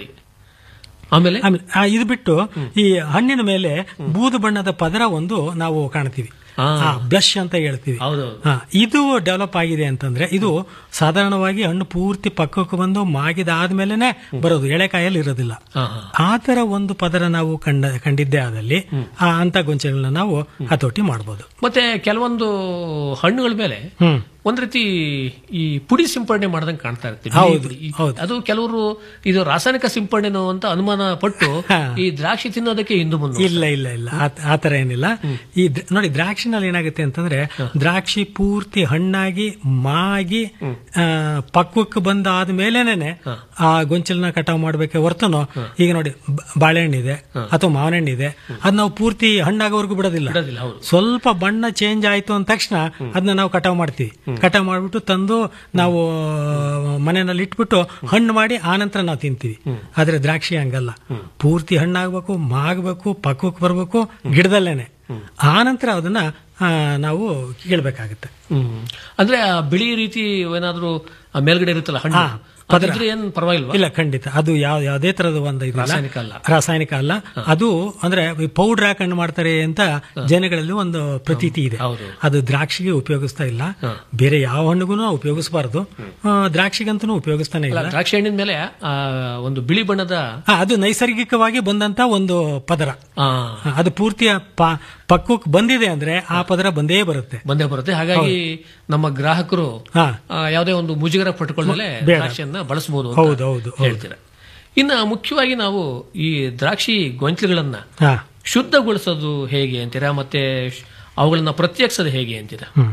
ಆಮೇಲೆ ಆಮೇಲೆ ಆ, ಇದು ಬಿಟ್ಟು ಈ ಹಣ್ಣಿನ ಮೇಲೆ ಬೂದು ಬಣ್ಣದ ಪದರ ಒಂದು ನಾವು ಕಾಣ್ತೀವಿ ಬ್ಲಶ್ ಅಂತ ಹೇಳ್ತೀವಿ ಹಾ, ಇದು ಡೆವಲಪ್ ಆಗಿದೆ ಅಂತಂದ್ರೆ ಇದು ಸಾಧಾರಣವಾಗಿ ಹಣ್ಣು ಪೂರ್ತಿ ಪಕ್ಕಕ್ಕೆ ಬಂದು ಮಾಗಿದಾದ್ಮೇಲೆನೆ ಬರೋದು ಎಳೆಕಾಯಲ್ಲಿ ಇರೋದಿಲ್ಲ ಆ ತರ ಒಂದು ಪದರ ನಾವು ಕಂಡ ಕಂಡಿದ್ದೇ ಆದಲ್ಲಿ ಆ ಅಂತ ಗೊಂಚಲನ್ನ ನಾವು ಹತೋಟಿ ಮಾಡಬಹುದು ಮತ್ತೆ ಕೆಲವೊಂದು ಹಣ್ಣುಗಳ ಮೇಲೆ ಹ್ಮ್ ಒಂದ್ ರೀತಿ ಈ ಪುಡಿ ಸಿಂಪಡಣೆ ಮಾಡ್ದಂಗೆ ಕಾಣ್ತಾ ಇರ್ತೀವಿ ಹೌದು, ಈ- ಅದು ಕೆಲವರು ಇದು ರಾಸಾಯನಿಕ ಸಿಂಪಡಣೆನೋ ಅಂತ ಅನುಮಾನ ಪಟ್ಟು ಈ ದ್ರಾಕ್ಷಿ ತಿನ್ನೋದಕ್ಕೆ ಹಿಂದು ಮುಂದೆ ಇಲ್ಲ ಇಲ್ಲ ಇಲ್ಲ ಆ- ಆ ತರ ಏನಿಲ್ಲ ಈ ದ್ರ- ನೋಡಿ ದ್ರಾಕ್ಷಿನಲ್ಲಿ ಏನಾಗುತ್ತೆ ಅಂತಂದ್ರೆ ದ್ರಾಕ್ಷಿ ಪೂರ್ತಿ ಹಣ್ಣಾಗಿ ಮಾಗಿ ಆ, ಪಕ್ವಕ್ಕೆ ಬಂದ ಆದ್ಮೇಲೆನೆ ಆ ಗೊಂಚಲನ್ನ ಕಟಾವ್ ಮಾಡ್ಬೇಕೆ ಹೊರತುನು ಈಗ ನೋಡಿ ಬ- ಬಾಳೆಹಣ್ಣಿದೆ ಅಥವಾ ಮಾವಿನ ಹಣ್ಣಿದೆ ಅದ್ ನಾವು ಪೂರ್ತಿ ಹಣ್ಣಾಗೋವರೆಗೂ ಬಿಡೋದಿಲ್ಲ ಸ್ವಲ್ಪ ಬಣ್ಣ ಚೇಂಜ್ ಆಯ್ತು ಅಂದ ತಕ್ಷಣ ಅದನ್ನ ನಾವು ಕಟಾವ್ ಮಾಡ್ತೀವಿ ಕಟಾವ್ ಮಾಡ್ಬಿಟ್ಟು ತಂದು ನಾವು ಮನೆಯಲ್ಲಿ ಇಟ್ಬಿಟ್ಟು ಹಣ್ಣು ಮಾಡಿ ಆನಂತರ ನಾವು ತಿಂತೀವಿ ಆದ್ರೆ ದ್ರಾಕ್ಷಿ ಹಂಗಲ್ಲ ಪೂರ್ತಿ ಹಣ್ಣಾಗ್ಬೇಕು ಮಾಗಬೇಕು ಪಕ್ವಕ್ಕೆ ಬರ್ಬೇಕು ಗಿಡದಲ್ಲೇನೆ ಆನಂತರ ಅದನ್ನ ಆ, ನಾವು ಕೀಳ್ಬೇಕಾಗತ್ತೆ ಹ್ಮ್ ಅಂದ್ರೆ ಆ ಬಿಳಿ ರೀತಿ ಏನಾದ್ರೂ ಆ ಮೇಲ್ಗಡೆ ಇರುತ್ತಲ್ಲ ಹಣ್ಣು ಹಾ, ಪದರ. ಅದಿದ್ರೆ ಏನ್ ಪರವಾಗಿಲ್ವಾ ಇಲ್ಲ ಖಂಡಿತ ಅದು ಯಾವ ಯಾವುದೇ ತರದ ಒಂದು ಇದಲ್ಲ. ರಾಸಾಯನಿಕ ಅಲ್ಲ. ರಾಸಾಯನಿಕ ಅಲ್ಲ ಅದು ಅಂದ್ರೆ ಪೌಡರ್ ಹಾಕಿ ಹಣ್ಣು ಮಾಡ್ತಾರೆ ಅಂತ ಜನಗಳಲ್ಲಿ ಒಂದು ಪ್ರತೀತಿ ಇದೆ ಅದು ದ್ರಾಕ್ಷಿಗೆ ಉಪಯೋಗಿಸ್ತಾ ಇಲ್ಲ ಬೇರೆ ಯಾವ ಹಣ್ಣಿಗೂ ಉಪಯೋಗಿಸಬಾರದು ದ್ರಾಕ್ಷಿಗಂತೂ ಉಪಯೋಗಿಸ್ತಾನೆ ಅಲ್ಲ ಇಲ್ಲ ದ್ರಾಕ್ಷಿ ಹಣ್ಣಿನ ಮೇಲೆ ಆ ಒಂದು ಬಿಳಿ ಬಣ್ಣದ ಆ, ಅದು ನೈಸರ್ಗಿಕವಾಗಿ ಬಂದಂತ ಒಂದು ಪದರ ಆ, ಆ, ಅದು ಪೂರ್ತಿಯ ಪ- ಪಕ್ವಕ್ಕೆ ಬಂದಿದೆ ಅಂದ್ರೆ ಆ ಪದರ ಬಂದೇ ಬರುತ್ತೆ ಬಂದೇ ಬರುತ್ತೆ ಹಾಗಾಗಿ ನಮ್ಮ ಗ್ರಾಹಕರು ಹಾ. ಆ, ಯಾವುದೇ ಒಂದು ಮುಜುಗರ ಪಟ್ಟುಕೊಳ್ಳಲೆ ಬೇಡ. ದ್ರಾಕ್ಷಿಯನ್ನ ಬಳಸಬಹುದು ಹೌದು, ಹೌದು, ಹೌದು. ಹೇಳ್ತೀರಾ ಇನ್ನ ಮುಖ್ಯವಾಗಿ ನಾವು ಈ ದ್ರಾಕ್ಷಿ ಗೊಂಚಲುಗಳನ್ನ ಹಾ ಶುದ್ಧಗೊಳಿಸೋದು ಹೇಗೆ ಅಂತೀರಾ ಮತ್ತೆ ಶ್- ಅವುಗಳನ್ನ ಪ್ರತ್ಯೇಕಿಸೋದು ಹೇಗೆ ಅಂತೀರಾ ಹ್ಮ್.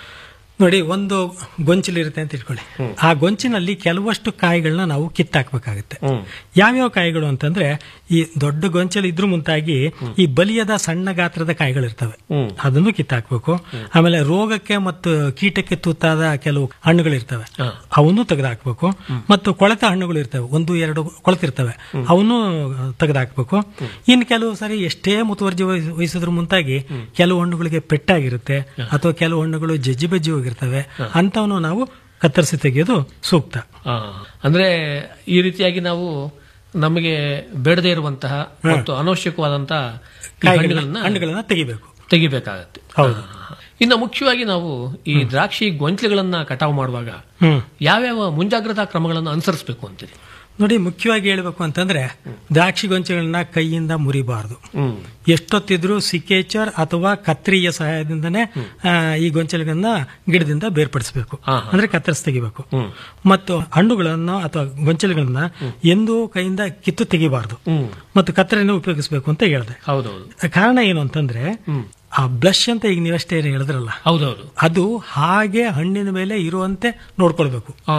ನೋಡಿ ಒಂದು ಗೊಂಚಲಿರುತ್ತೆ ಅಂತ ಇಟ್ಕೊಳ್ಳಿ ಆ ಗೊಂಚಿನಲ್ಲಿ ಕೆಲವಷ್ಟು ಕಾಯಿಗಳನ್ನ ನಾವು ಕಿತ್ತಾಕ್ಬೇಕಾಗುತ್ತೆ ಯಾವ್ಯಾವ ಕಾಯಿಗಳು ಅಂತಂದ್ರೆ ಈ ದೊಡ್ಡ ಗೊಂಚಲು ಇದ್ರ ಮುಂತಾಗಿ ಈ ಬಲಿಯದ ಸಣ್ಣ ಗಾತ್ರದ ಕಾಯಿಗಳಿರ್ತವೆ ಅದನ್ನು ಕಿತ್ತಾಕ್ಬೇಕು ಆಮೇಲೆ ರೋಗಕ್ಕೆ ಮತ್ತು ಕೀಟಕ್ಕೆ ತುತ್ತಾದ ಕೆಲವು ಹಣ್ಣುಗಳಿರ್ತವೆ ಅವನು ತೆಗೆದಾಕ್ಬೇಕು ಮತ್ತು ಕೊಳೆತ ಹಣ್ಣುಗಳು ಇರ್ತವೆ ಒಂದು ಎರಡು ಕೊಳೆತಿರ್ತವೆ ಅವನು ತೆಗೆದಾಕ್ಬೇಕು ಇನ್ನು ಕೆಲವು ಸಾರಿ ಎಷ್ಟೇ ಮುತುವರ್ಜಿ ವಹಿಸ್- ವಹಿಸಿದ್ರ ಮುಂತಾಗಿ ಕೆಲವು ಹಣ್ಣುಗಳಿಗೆ ಪೆಟ್ಟಾಗಿರುತ್ತೆ ಅಥವಾ ಕೆಲವು ಹಣ್ಣುಗಳು ಜಜ್ಜಿ ಬಜ್ಜಿ ಹೋಗಿರ್ತವೆ ಅಂತವನು ನಾವು ಕತ್ತರಿಸಿ ತೆಗೆಯೋದು ಸೂಕ್ತ ಆ, ಅಂದ್ರೆ ಈ ರೀತಿಯಾಗಿ ನಾವು ನಮಗೆ ಬೇಡದೇ ಇರುವಂತಹ ಮತ್ತು ಅನವಶ್ಯಕವಾದಂತಹ ಈ ಕಾಯಿಗಳನ್ನ- ಹಣ್ಣುಗಳನ್ನ ಹಣ್ಣುಗಳನ್ನ ತೆಗಿಬೇಕು ತೆಗಿಬೇಕಾಗತ್ತೆ ಹೌದು ಇನ್ನು ಮುಖ್ಯವಾಗಿ ನಾವು ಈ ದ್ರಾಕ್ಷಿ ಗೊಂಚಲುಗಳನ್ನ ಕಟಾವು ಮಾಡುವಾಗ ಹ್ಮ್ ಯಾವ್ಯಾವ ಮುಂಜಾಗ್ರತಾ ಕ್ರಮಗಳನ್ನು ಅನುಸರಿಸಬೇಕು ಅಂತೀರಿ ನೋಡಿ ಮುಖ್ಯವಾಗಿ ಹೇಳ್ಬೇಕು ಅಂತಂದ್ರೆ ದ್ರಾಕ್ಷಿ ಗೊಂಚೆಗಳನ್ನ ಕೈಯಿಂದ ಮುರಿಬಾರದು ಎಷ್ಟೊತ್ತಿದ್ರು ಸಿಕೇಚರ್ ಅಥವಾ ಕತ್ರಿಯ ಸಹಾಯದಿಂದನೇ ಆ, ಈ ಗೊಂಚಲುಗಳನ್ನ ಗಿಡದಿಂದ ಬೇರ್ಪಡಿಸಬೇಕು ಅಂದ್ರೆ ಕತ್ತರಿಸಿ ತೆಗಿಬೇಕು ಮತ್ತು ಹಣ್ಣುಗಳನ್ನು ಅಥವಾ ಗೊಂಚಲುಗಳನ್ನ ಎಂದೂ ಕೈಯಿಂದ ಕಿತ್ತು ತೆಗಿಬಾರದು ಮತ್ತು ಕತ್ತರಿನ ಉಪಯೋಗಿಸಬೇಕು ಅಂತ ಹೇಳಿದೆ ಹೌದೌದು ಕಾರಣ ಏನು ಅಂತಂದ್ರೆ ಆ ಬ್ಲಶ್ ಅಂತ ಈಗ ನೀವಷ್ಟೇ ಹೇಳಿದ್ರಲ್ಲ ಹೌದೌದು ಅದು ಹಾಗೆ ಹಣ್ಣಿನ ಮೇಲೆ ಇರುವಂತೆ ನೋಡ್ಕೊಳ್ಬೇಕು ಆ,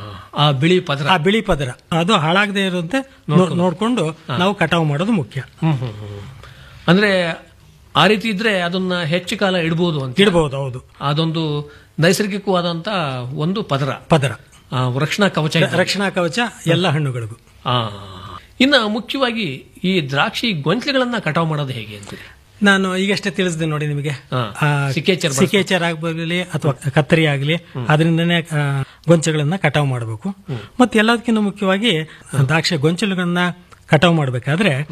ಆ ಬಿಳಿ ಪದರ ಆ ಬಿಳಿ ಪದರ ಅದು ಹಾಳಾಗದೆ ಇರುವಂತೆ ನೋ- ನೋಡ್ಕೊಂಡು ನಾವು ಕಟಾವು ಮಾಡೋದು ಮುಖ್ಯ ಹ್ಮ್, ಹ್ಮ್, ಹ್ಮ್. ಅಂದ್ರೆ ಆ ರೀತಿ ಇದ್ರೆ ಅದನ್ನ ಹೆಚ್ಚು ಕಾಲ ಇಡಬಹುದು ಅಂತ ಇಡಬಹುದು ಹೌದು ಅದೊಂದು ನೈಸರ್ಗಿಕವಾದಂತ ಒಂದು ಪದರ ಪದರ ಆ, ರಕ್ಷಣಾ ಕವಚ ಇದ್ದಂಗೆ. ರಕ್ಷಣಾ ಕವಚ ಎಲ್ಲ ಹಣ್ಣುಗಳಿಗೂ ಆ. ಇನ್ನ ಮುಖ್ಯವಾಗಿ ಈ ದ್ರಾಕ್ಷಿ ಗೊಂಚಲುಗಳನ್ನ ಕಟಾವು ಮಾಡೋದು ಹೇಗೆ ಅಂತೀರಿ ನಾನು ಈಗಷ್ಟೇ ತಿಳಿಸಿದೆ ನೋಡಿ ನಿಮಗೆ ಆ, ಸಿಕೇಚರ್ ಬಳಸೋದು. ಸಿಕೇಚರ್ ಆಗಲಿ ಅಥವಾ ಕತ್ತರಿ ಆಗಲಿ ಅದರಿಂದನೇ ಆ, ಗೊಂಚಲುಗಳನ್ನ ಕಟಾವು ಮಾಡಬೇಕು ಮತ್ತೆ ಎಲ್ಲದಕ್ಕಿಂತ ಮುಖ್ಯವಾಗಿ ದ್ರಾಕ್ಷಿ ಗೊಂಚಲುಗಳನ್ನ ಕಟಾವು ಮಾಡಬೇಕಾದ್ರೆ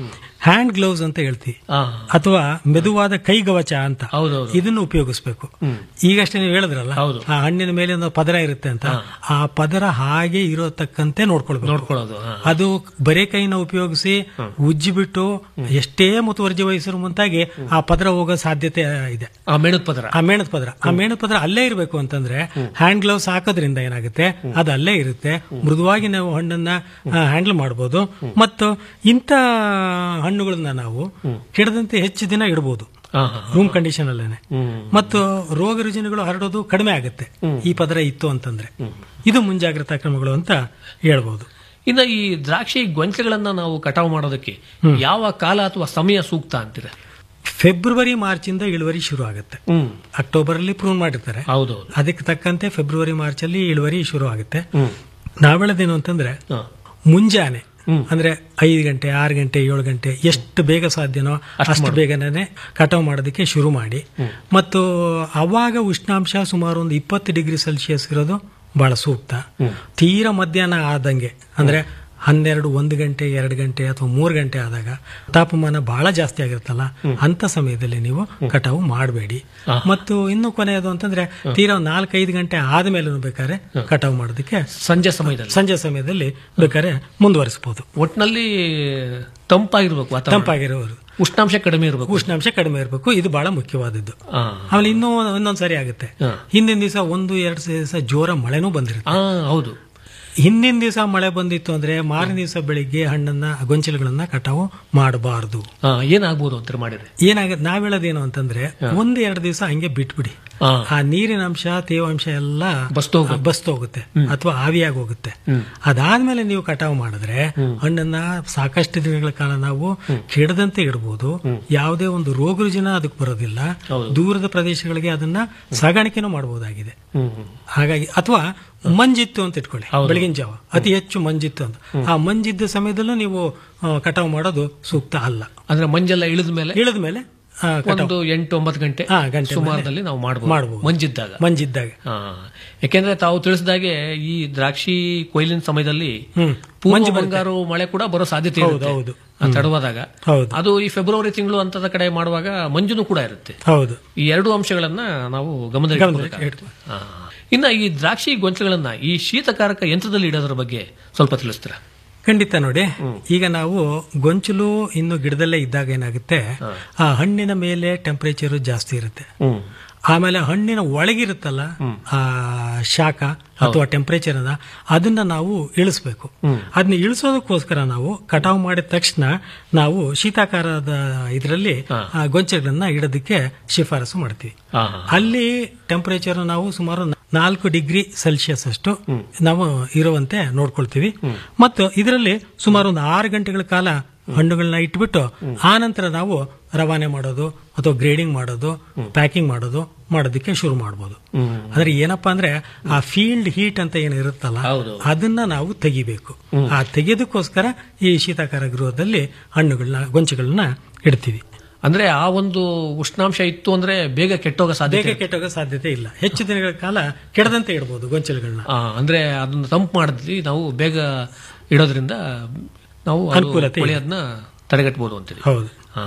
ಹ್ಯಾಂಡ್ ಗ್ಲೌಸ್ ಅಂತ ಹೇಳ್ತೀವಿ ಅಥವಾ ಮೆದುವಾದ ಕೈಗವಚ ಅಂತ ಇದನ್ನು ಉಪಯೋಗಿಸ್ಬೇಕು ಈಗಷ್ಟೇ ನೀವು ಹೇಳಿದ್ರಲ್ಲ ಆ ಹಣ್ಣಿನ ಮೇಲೆ ಒಂದು ಪದರ ಇರುತ್ತೆ ಅಂತ ಆ ಪದರ ಹಾಗೆ ಇರೋತಕ್ಕಂತೆ ನೋಡ್ಕೊಳ್ಬೇಕು ನೋಡ್ಕೊಳ್ಳೋದು ಹಾ. ಅದು ಬರೇ ಕೈನ ಉಪಯೋಗಿಸಿ ಉಜ್ಜಿಬಿಟ್ಟು ಎಷ್ಟೇ ಮುತುವರ್ಜಿ ವಹಿಸೋ ಮುಂತಾಗಿ ಆ ಪದರ ಹೋಗೋ ಸಾಧ್ಯತೆ ಇದೆ ಆ ಮೇಣದ ಪದರ ಆ ಮೇಣದ ಪದರ ಆ ಮೇಣದ ಪದರ ಅಲ್ಲೇ ಇರಬೇಕು ಅಂತಂದ್ರೆ ಹ್ಯಾಂಡ್ ಗ್ಲೌಸ್ ಹಾಕೋದ್ರಿಂದ ಏನಾಗುತ್ತೆ ಅದು ಅಲ್ಲೇ ಇರುತ್ತೆ ಮೃದುವಾಗಿ ನಾವು ಹಣ್ಣನ್ನ ಹ್ಯಾಂಡಲ್ ಮಾಡಬಹುದು ಮತ್ತು ಇಂಥ ಹಣ್ಣುಗಳನ್ನ ನಾವು ಕೆಡದಂತೆ ಹೆಚ್ಚು ದಿನ ಇಡಬಹುದು ರೂಮ್ ಕಂಡೀಷನ್ ಅಲ್ಲೇನೆ ಮತ್ತು ರೋಗ ರುಜಿನಗಳು ಹರಡೋದು ಕಡಿಮೆ ಆಗುತ್ತೆ ಈ ಪದರ ಇತ್ತು ಅಂತಂದ್ರೆ ಇದು ಮುಂಜಾಗ್ರತಾ ಕ್ರಮಗಳು ಅಂತ ಹೇಳ್ಬಹುದು ಇನ್ನ ಈ ದ್ರಾಕ್ಷಿ ಗೊಂಚಲುಗಳನ್ನ ನಾವು ಕಟಾವು ಮಾಡೋದಕ್ಕೆ ಯಾವ ಕಾಲ ಅಥವಾ ಸಮಯ ಸೂಕ್ತ ಅಂತೀರ ಫೆಬ್ರವರಿ ಮಾರ್ಚ್ ಇಂದ ಇಳುವರಿ ಶುರು ಆಗುತ್ತೆ ಅಕ್ಟೋಬರ್ ಅಲ್ಲಿ ಪ್ರೂವ್ ಮಾಡಿರ್ತಾರೆ ಹೌದು ಅದಕ್ಕೆ ತಕ್ಕಂತೆ ಫೆಬ್ರವರಿ ಮಾರ್ಚ್ ಅಲ್ಲಿ ಇಳುವರಿ ಶುರು ಆಗುತ್ತೆ ನಾವೇಳದೇನು ಅಂತಂದ್ರೆ ಮುಂಜಾನೆ ಅಂದ್ರೆ ಐದು ಗಂಟೆ ಆರು ಗಂಟೆ ಏಳು ಗಂಟೆ ಎಷ್ಟು ಬೇಗ ಸಾಧ್ಯನೋ ಅಷ್ಟು ಬೇಗನೆ ಕಟಾವು ಮಾಡೋದಕ್ಕೆ ಶುರು ಮಾಡಿ ಮತ್ತು ಅವಾಗ ಉಷ್ಣಾಂಶ ಸುಮಾರು ಒಂದು ಇಪ್ಪತ್ತು ಡಿಗ್ರಿ ಸೆಲ್ಸಿಯಸ್ ಇರೋದು ಬಹಳ ಸೂಕ್ತ ತೀರಾ ಮಧ್ಯಾಹ್ನ ಆದಂಗೆ ಅಂದ್ರೆ ಹನ್ನೆರಡು ಒಂದು ಗಂಟೆ ಎರಡು ಗಂಟೆ ಅಥವಾ ಮೂರು ಗಂಟೆ ಆದಾಗ ತಾಪಮಾನ ಬಹಳ ಜಾಸ್ತಿ ಆಗಿರುತ್ತಲ್ಲ ಅಂತ ಸಮಯದಲ್ಲಿ ನೀವು ಕಟಾವು ಮಾಡಬೇಡಿ ಮತ್ತು ಇನ್ನು ಕೊನೆಯದು ಅಂತಂದ್ರೆ ತೀರಾ ಒಂದು ನಾಲ್ಕೈದು ಗಂಟೆ ಆದ್ಮೇಲೆ ಬೇಕಾದ್ರೆ ಕಟಾವು ಮಾಡೋದಕ್ಕೆ ಸಂಜೆ ಸಮಯದಲ್ಲಿ ಸಂಜೆ ಸಮಯದಲ್ಲಿ ಬೇಕಾದ್ರೆ ಮುಂದುವರಿಸಬಹುದು ಒಟ್ನಲ್ಲಿ ತಂಪಾಗಿರ್ಬೇಕು ವಾತಾವರಣ ತಂಪಾಗಿರೋರು ಉಷ್ಣಾಂಶ ಕಡಿಮೆ ಇರಬೇಕು ಉಷ್ಣಾಂಶ ಕಡಿಮೆ ಇರಬೇಕು ಇದು ಬಹಳ ಮುಖ್ಯವಾದದ್ದು ಆಮೇಲೆ ಇನ್ನೂ ಇನ್ನೊಂದ್ ಸರಿ ಆಗುತ್ತೆ ಹಿಂದಿನ ದಿವಸ ಒಂದು ಎರಡು ದಿವಸ ಜೋರ ಮಳೆನೂ ಬಂದಿರುತ್ತೆ ಹೌದು ಹಿಂದಿನ ದಿವಸ ಮಳೆ ಬಂದಿತ್ತು ಅಂದ್ರೆ ಮಾರನೇ ದಿವಸ ಬೆಳಿಗ್ಗೆ ಹಣ್ಣನ್ನ ಗೊಂಚಲುಗಳನ್ನ ಕಟಾವು ಮಾಡಬಾರದು ಏನಾಗ್ಬೋದು ಅಂತ ಮಾಡಿದ್ರೆ ಏನಾಗುತ್ತೆ ನಾವ್ ಹೇಳೋದೇನು ಅಂತಂದ್ರೆ ಒಂದ್ ಎರಡು ದಿವಸ ಹಂಗೆ ಬಿಟ್ಬಿಡಿ ಆ ನೀರಿನ ಅಂಶ ತೇವಾಂಶ ಎಲ್ಲ ಬಸ್ತು ಹೋಗುತ್ತೆ ಅಥವಾ ಆವಿಯಾಗಿ ಹೋಗುತ್ತೆ ಅದಾದ್ಮೇಲೆ ನೀವು ಕಟಾವು ಮಾಡಿದ್ರೆ ಹಣ್ಣನ್ನ ಸಾಕಷ್ಟು ದಿನಗಳ ಕಾಲ ನಾವು ಕೆಡದಂತೆ ಇಡಬಹುದು ಯಾವುದೇ ಒಂದು ರೋಗ ರುಜಿನ ಅದಕ್ಕೆ ಬರೋದಿಲ್ಲ ದೂರದ ಪ್ರದೇಶಗಳಿಗೆ ಅದನ್ನ ಸಾಗಾಣಿಕೆನೂ ಮಾಡಬಹುದಾಗಿದೆ ಹಾಗಾಗಿ ಅಥವಾ ಮಂಜಿತ್ತು ಅಂತ ಇಟ್ಕೊಳ್ಳಿ ಬೆಳಗಿನ ಜಾವ ಅತಿ ಹೆಚ್ಚು ಮಂಜಿತ್ತು ಅಂತ ಆ ಮಂಜಿದ್ದ ಸಮಯದಲ್ಲೂ ನೀವು ಆ, ಕಟಾವು ಮಾಡೋದು ಸೂಕ್ತ ಅಲ್ಲ ಅಂದ್ರೆ ಮಂಜೆಲ್ಲ ಇಳಿದ ಮೇಲೆ ಇಳಿದ ಮೇಲೆ ಆ, ಕಟಾವು. ಒಂದು ಎಂಟು ಒಂಬತ್ತು ಗಂಟೆ ಹಾ, ಗಂಟೆ ಸುಮಾರದಲ್ಲಿ ಮೇಲೆ ನಾವು ಮಾಡಬಹುದು ಮಾಡ್ಬೋದು. ಮಂಜಿದ್ದಾಗ ಮಂಜಿದ್ದಾಗ ಹಾ. ಯಾಕೆಂದ್ರೆ ತಾವು ತಿಳಿಸಿದಾಗೆ ಈ ದ್ರಾಕ್ಷಿ ಕೊಯ್ಲಿನ ಸಮಯದಲ್ಲಿ ಹ್ಮ್. ಪೂರ್ವ ಮಂಜು ಬರುತ್ತೆ. ಬಂಗಾರು ಮಳೆ ಕೂಡ ಬರೋ ಸಾಧ್ಯತೆ ಹೌದು, ಇರುತ್ತೆ ಹೌದು. ಆ ತಡವಾದಾಗ ಹೌದು. ಅದು ಈ ಫೆಬ್ರವರಿ ತಿಂಗಳು ಅಂತದ ಕಡೆ ಮಾಡುವಾಗ ಮಂಜುನು ಕೂಡ ಇರುತ್ತೆ ಹೌದು ಈ ಎರಡು ಅಂಶಗಳನ್ನ ನಾವು ಗಮನದಲ್ಲಿ ಗಮನದಲ್ಲಿ ಇಟ್ಕೊಬೇಕಾಗುತ್ತೆ. ಹಾ. ಇನ್ನ ಈ ದ್ರಾಕ್ಷಿ ಗೊಂಚಲುಗಳನ್ನ ಈ ಶೀತಕಾರಕ ಯಂತ್ರದಲ್ಲಿ ಇಡೋದ್ರ ಬಗ್ಗೆ ಸ್ವಲ್ಪ ತಿಳಿಸ್ತೀರಾ ಖಂಡಿತ ನೋಡಿ ಈಗ ನಾವು ಗೊಂಚಲು ಇನ್ನು ಗಿಡದಲ್ಲೇ ಇದ್ದಾಗ ಏನಾಗುತ್ತೆ ಆ ಹಣ್ಣಿನ ಮೇಲೆ ಟೆಂಪರೇಚರ್ ಜಾಸ್ತಿ ಇರುತ್ತೆ ಆಮೇಲೆ ಹಣ್ಣಿನ ಒಳಗಿರುತ್ತಲ್ಲ ಆ ಶಾಖ ಅಥವಾ ಟೆಂಪರೇಚರ್ ಅನ್ನ ಅದನ್ನ ನಾವು ಇಳಿಸ್ಬೇಕು ಅದನ್ನ ಇಳಿಸೋದಕ್ಕೋಸ್ಕರ ನಾವು ಕಟಾವು ಮಾಡಿದ ತಕ್ಷಣ ನಾವು ಶೀತಾಕಾರದ ಇದರಲ್ಲಿ ಗೊಂಚಲನ್ನ ಇಡೋದಕ್ಕೆ ಶಿಫಾರಸು ಮಾಡ್ತೀವಿ ಅಲ್ಲಿ ಟೆಂಪರೇಚರ್ ನಾವು ಸುಮಾರು ನಾಲ್ಕು ಡಿಗ್ರಿ ಸೆಲ್ಸಿಯಸ್ ಅಷ್ಟು ನಾವು ಇರುವಂತೆ ನೋಡ್ಕೊಳ್ತೀವಿ ಮತ್ತು ಇದರಲ್ಲಿ ಸುಮಾರು ಒಂದು ಆರು ಗಂಟೆಗಳ ಕಾಲ ಹಣ್ಣುಗಳನ್ನ ಇಟ್ಬಿಟ್ಟು ಆ ನಂತರ ನಾವು ರವಾನೆ ಮಾಡೋದು ಅಥವಾ ಗ್ರೇಡಿಂಗ್ ಮಾಡೋದು ಪ್ಯಾಕಿಂಗ್ ಮಾಡೋದು ಮಾಡೋದಕ್ಕೆ ಶುರು ಮಾಡಬಹುದು ಅಂದ್ರೆ ಏನಪ್ಪಾ ಅಂದ್ರೆ ಆ ಫೀಲ್ಡ್ ಹೀಟ್ ಅಂತ ಏನು ಇರುತ್ತಲ್ಲ ಅದನ್ನ ನಾವು ತೆಗಿಬೇಕು ಆ ತೆಗೆಯೋದಕ್ಕೋಸ್ಕರ ಈ ಶೀತಾಕಾರ ಗೃಹದಲ್ಲಿ ಹಣ್ಣುಗಳನ್ನ ಗೊಂಚುಗಳನ್ನ ಇಡ್ತೀವಿ ಅಂದ್ರೆ ಆ ಒಂದು ಉಷ್ಣಾಂಶ ಇತ್ತು ಅಂದ್ರೆ ಬೇಗ ಕೆಟ್ಟೋಗೋ ಬೇಗ ಸಾಧ್ಯತೆ ಕೆಟ್ಟೋಗೋ ಸಾಧ್ಯತೆ ಇಲ್ಲ ಹೆಚ್ಚು ದಿನಗಳ ಕಾಲ ಕೆಡದಂತೆ ಇಡಬಹುದು ಗೊಂಚಲುಗಳನ್ನ ಆ, ಅಂದ್ರೆ ಅದನ್ನ ತಂಪು ಮಾಡಿದ್ವಿ ನಾವು ಬೇಗ ಇಡೋದ್ರಿಂದ ನಾವು ಅದು ಅನುಕೂಲತೆ ಇದೆ. ಕೊಳೆಯೋದನ್ನ ತಡೆಗಟ್ಟಬಹುದು ಅಂತೇಳಿ ಹೌದು ಆ.